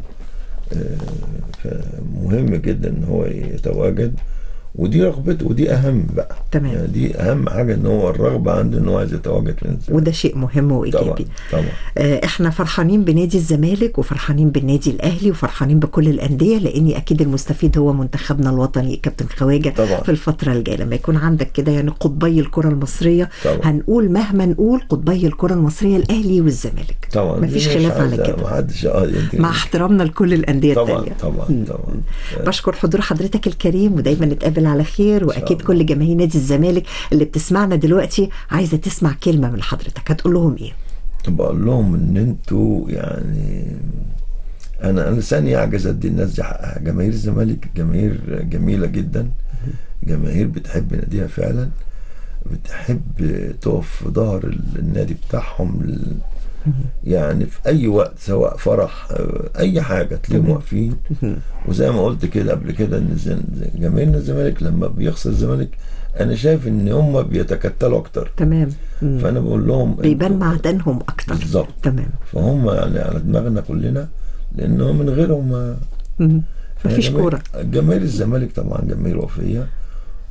آه، فمهم جدا ان هو يتواجد ودي رغبته ودي اهم بقى تمام. يعني دي اهم حاجه ان هو الرغبه عنده ان هو عايز يتواجد في الزمالك وده شيء مهم طبعا وايجابي طبعا آه، احنا فرحانين بنادي الزمالك وفرحانين بالنادي الاهلي وفرحانين بكل الانديه لاني اكيد المستفيد هو منتخبنا الوطني كابتن خواجه طبعا. في الفتره الجايه لما يكون عندك كده يعني قطبي الكره المصريه طبعا. هنقول مهما نقول قطبي الكره المصريه الاهلي والزمالك طبعا مفيش دي مش خلاف على عايزة- كده ما حدش اه يمكن- مع احترامنا لكل الانديه طبعا التانيه طبعا طبعا بشكر حضور حضرتك الكريم ودايما نتقابل على خير واكيد الله. كل جماهير نادي الزمالك اللي بتسمعنا دلوقتي عايزه تسمع كلمه من حضرتك هتقول لهم ايه بقول لهم ان انتوا يعني انا انا لساني يعجز ادي الناس دي حقها جماهير الزمالك جماهير جميله جدا جماهير بتحب ناديها فعلا بتحب تقف في ظهر النادي بتاعهم ال- يعني في اي وقت سواء فرح آه، اي حاجه تلاقيهم واقفين وزي ما قلت كده قبل كده ان الز- جماهير الزمالك لما بيخسر الزمالك انا شايف ان هم بيتكتلوا اكتر تمام مم. فانا بقول لهم بيبان انتوا- معدنهم اكتر بالظبط تمام فهم يعني على دماغنا كلنا لانه من غيرهم ما مم. مفيش جماهير- كوره جماهير الزمالك طبعا جماهير وفيه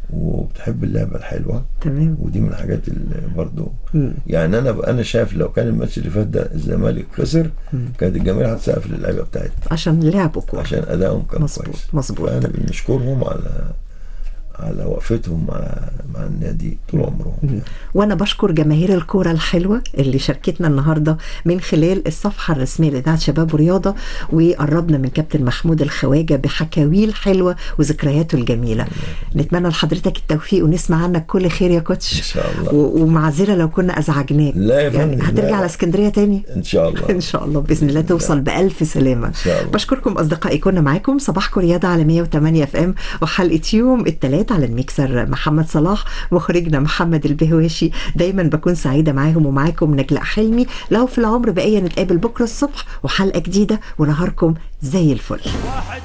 وبتحب اللعبه الحلوه تمام ودي من الحاجات اللي برضو مم. يعني انا انا شايف لو كان الماتش اللي فات ده الزمالك خسر كانت الجماهير هتسقف للعيبه بتاعتنا عشان لعبوا كورة عشان ادائهم كان مظبوط، كويس مظبوط. فانا بنشكرهم على على وقفتهم مع مع النادي طول عمرهم وانا بشكر جماهير الكوره الحلوه اللي شاركتنا النهارده من خلال الصفحه الرسميه لاذاعه شباب ورياضه وقربنا من كابتن محمود الخواجه بحكاويه الحلوه وذكرياته الجميله نتمنى لحضرتك التوفيق ونسمع عنك كل خير يا كوتش ان شاء الله و- ومعذره لو كنا ازعجناك لا يا يعني فندم، هترجع لا. على اسكندريه تاني ان شاء الله ان شاء الله باذن الله توصل بالف سلامه إن شاء الله. بشكركم اصدقائي كنا معاكم صباحكم رياضه على 108 اف ام وحلقه يوم الثلاث على الميكسر محمد صلاح مخرجنا محمد البهواشي دايما بكون سعيده معاهم ومعاكم نجلاء حلمي لو في العمر بقيه نتقابل بكره الصبح وحلقه جديده ونهاركم زي الفل واحد